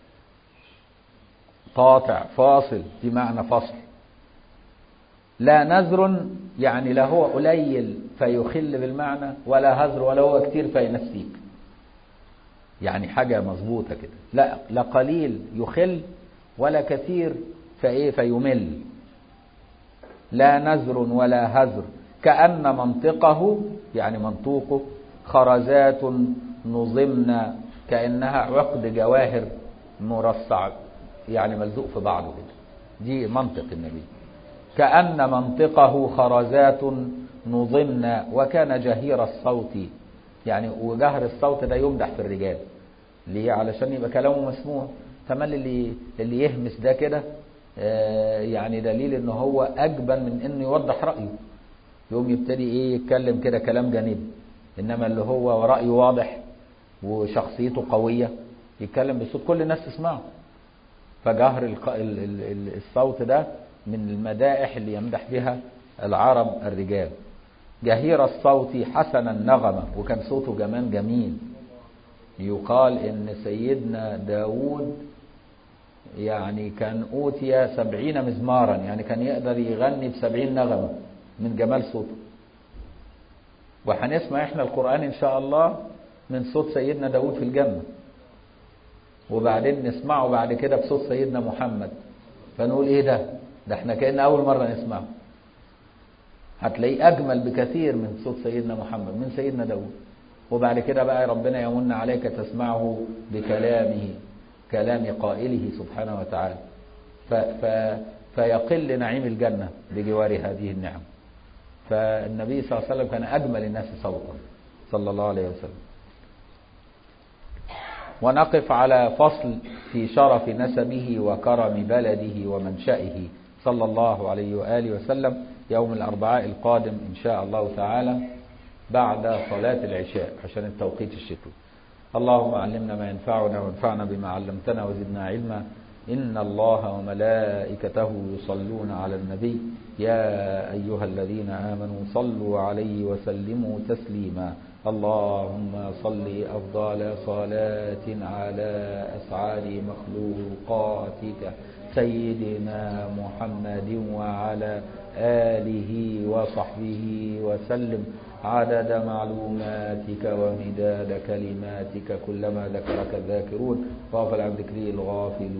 قاطع فاصل في معنى فصل لا نذر يعني لا هو قليل فيخل بالمعنى ولا هزر ولا هو كتير فينسيك يعني حاجة مظبوطة كده لا لا قليل يخل ولا كثير فايه فيمل لا نذر ولا هزر كأن منطقه يعني منطوقه خرزات نظمنا كأنها عقد جواهر مرصع يعني ملزوق في بعضه كده دي منطق النبي كأن منطقه خرزات نظمنا وكان جهير الصوت يعني وجهر الصوت ده يمدح في الرجال ليه علشان يبقى كلامه مسموع تمام اللي اللي يهمس ده كده آه يعني دليل ان هو اجبن من انه يوضح رايه يقوم يبتدي ايه يتكلم كده كلام جانبي انما اللي هو رايه واضح وشخصيته قويه يتكلم بصوت كل الناس تسمعه فجهر الصوت ده من المدائح اللي يمدح بها العرب الرجال جهير الصوت حسن النغمة وكان صوته كمان جميل يقال ان سيدنا داود يعني كان أوتي سبعين مزمارا يعني كان يقدر يغني بسبعين نغمة من جمال صوته وهنسمع احنا القرآن ان شاء الله من صوت سيدنا داود في الجنة وبعدين نسمعه بعد كده بصوت سيدنا محمد فنقول ايه ده ده احنا كأن اول مرة نسمعه هتلاقيه اجمل بكثير من صوت سيدنا محمد من سيدنا داود وبعد كده بقى ربنا يمن عليك تسمعه بكلامه كلام قائله سبحانه وتعالى ف ف فيقل نعيم الجنة بجوار هذه النعم فالنبي صلى الله عليه وسلم كان أجمل الناس صوتا صلى الله عليه وسلم ونقف على فصل في شرف نسبه وكرم بلده ومنشأه صلى الله عليه وآله وسلم يوم الأربعاء القادم إن شاء الله تعالى بعد صلاة العشاء عشان التوقيت الشتوي اللهم علمنا ما ينفعنا وانفعنا بما علمتنا وزدنا علما إن الله وملائكته يصلون على النبي يا أيها الذين آمنوا صلوا عليه وسلموا تسليما اللهم صل أفضل صلاة على أسعار مخلوقاتك سيدنا محمد وعلى آله وصحبه وسلم عدد معلوماتك ومداد كلماتك كلما ذكرك الذاكرون غافل عن ذكره الغافلون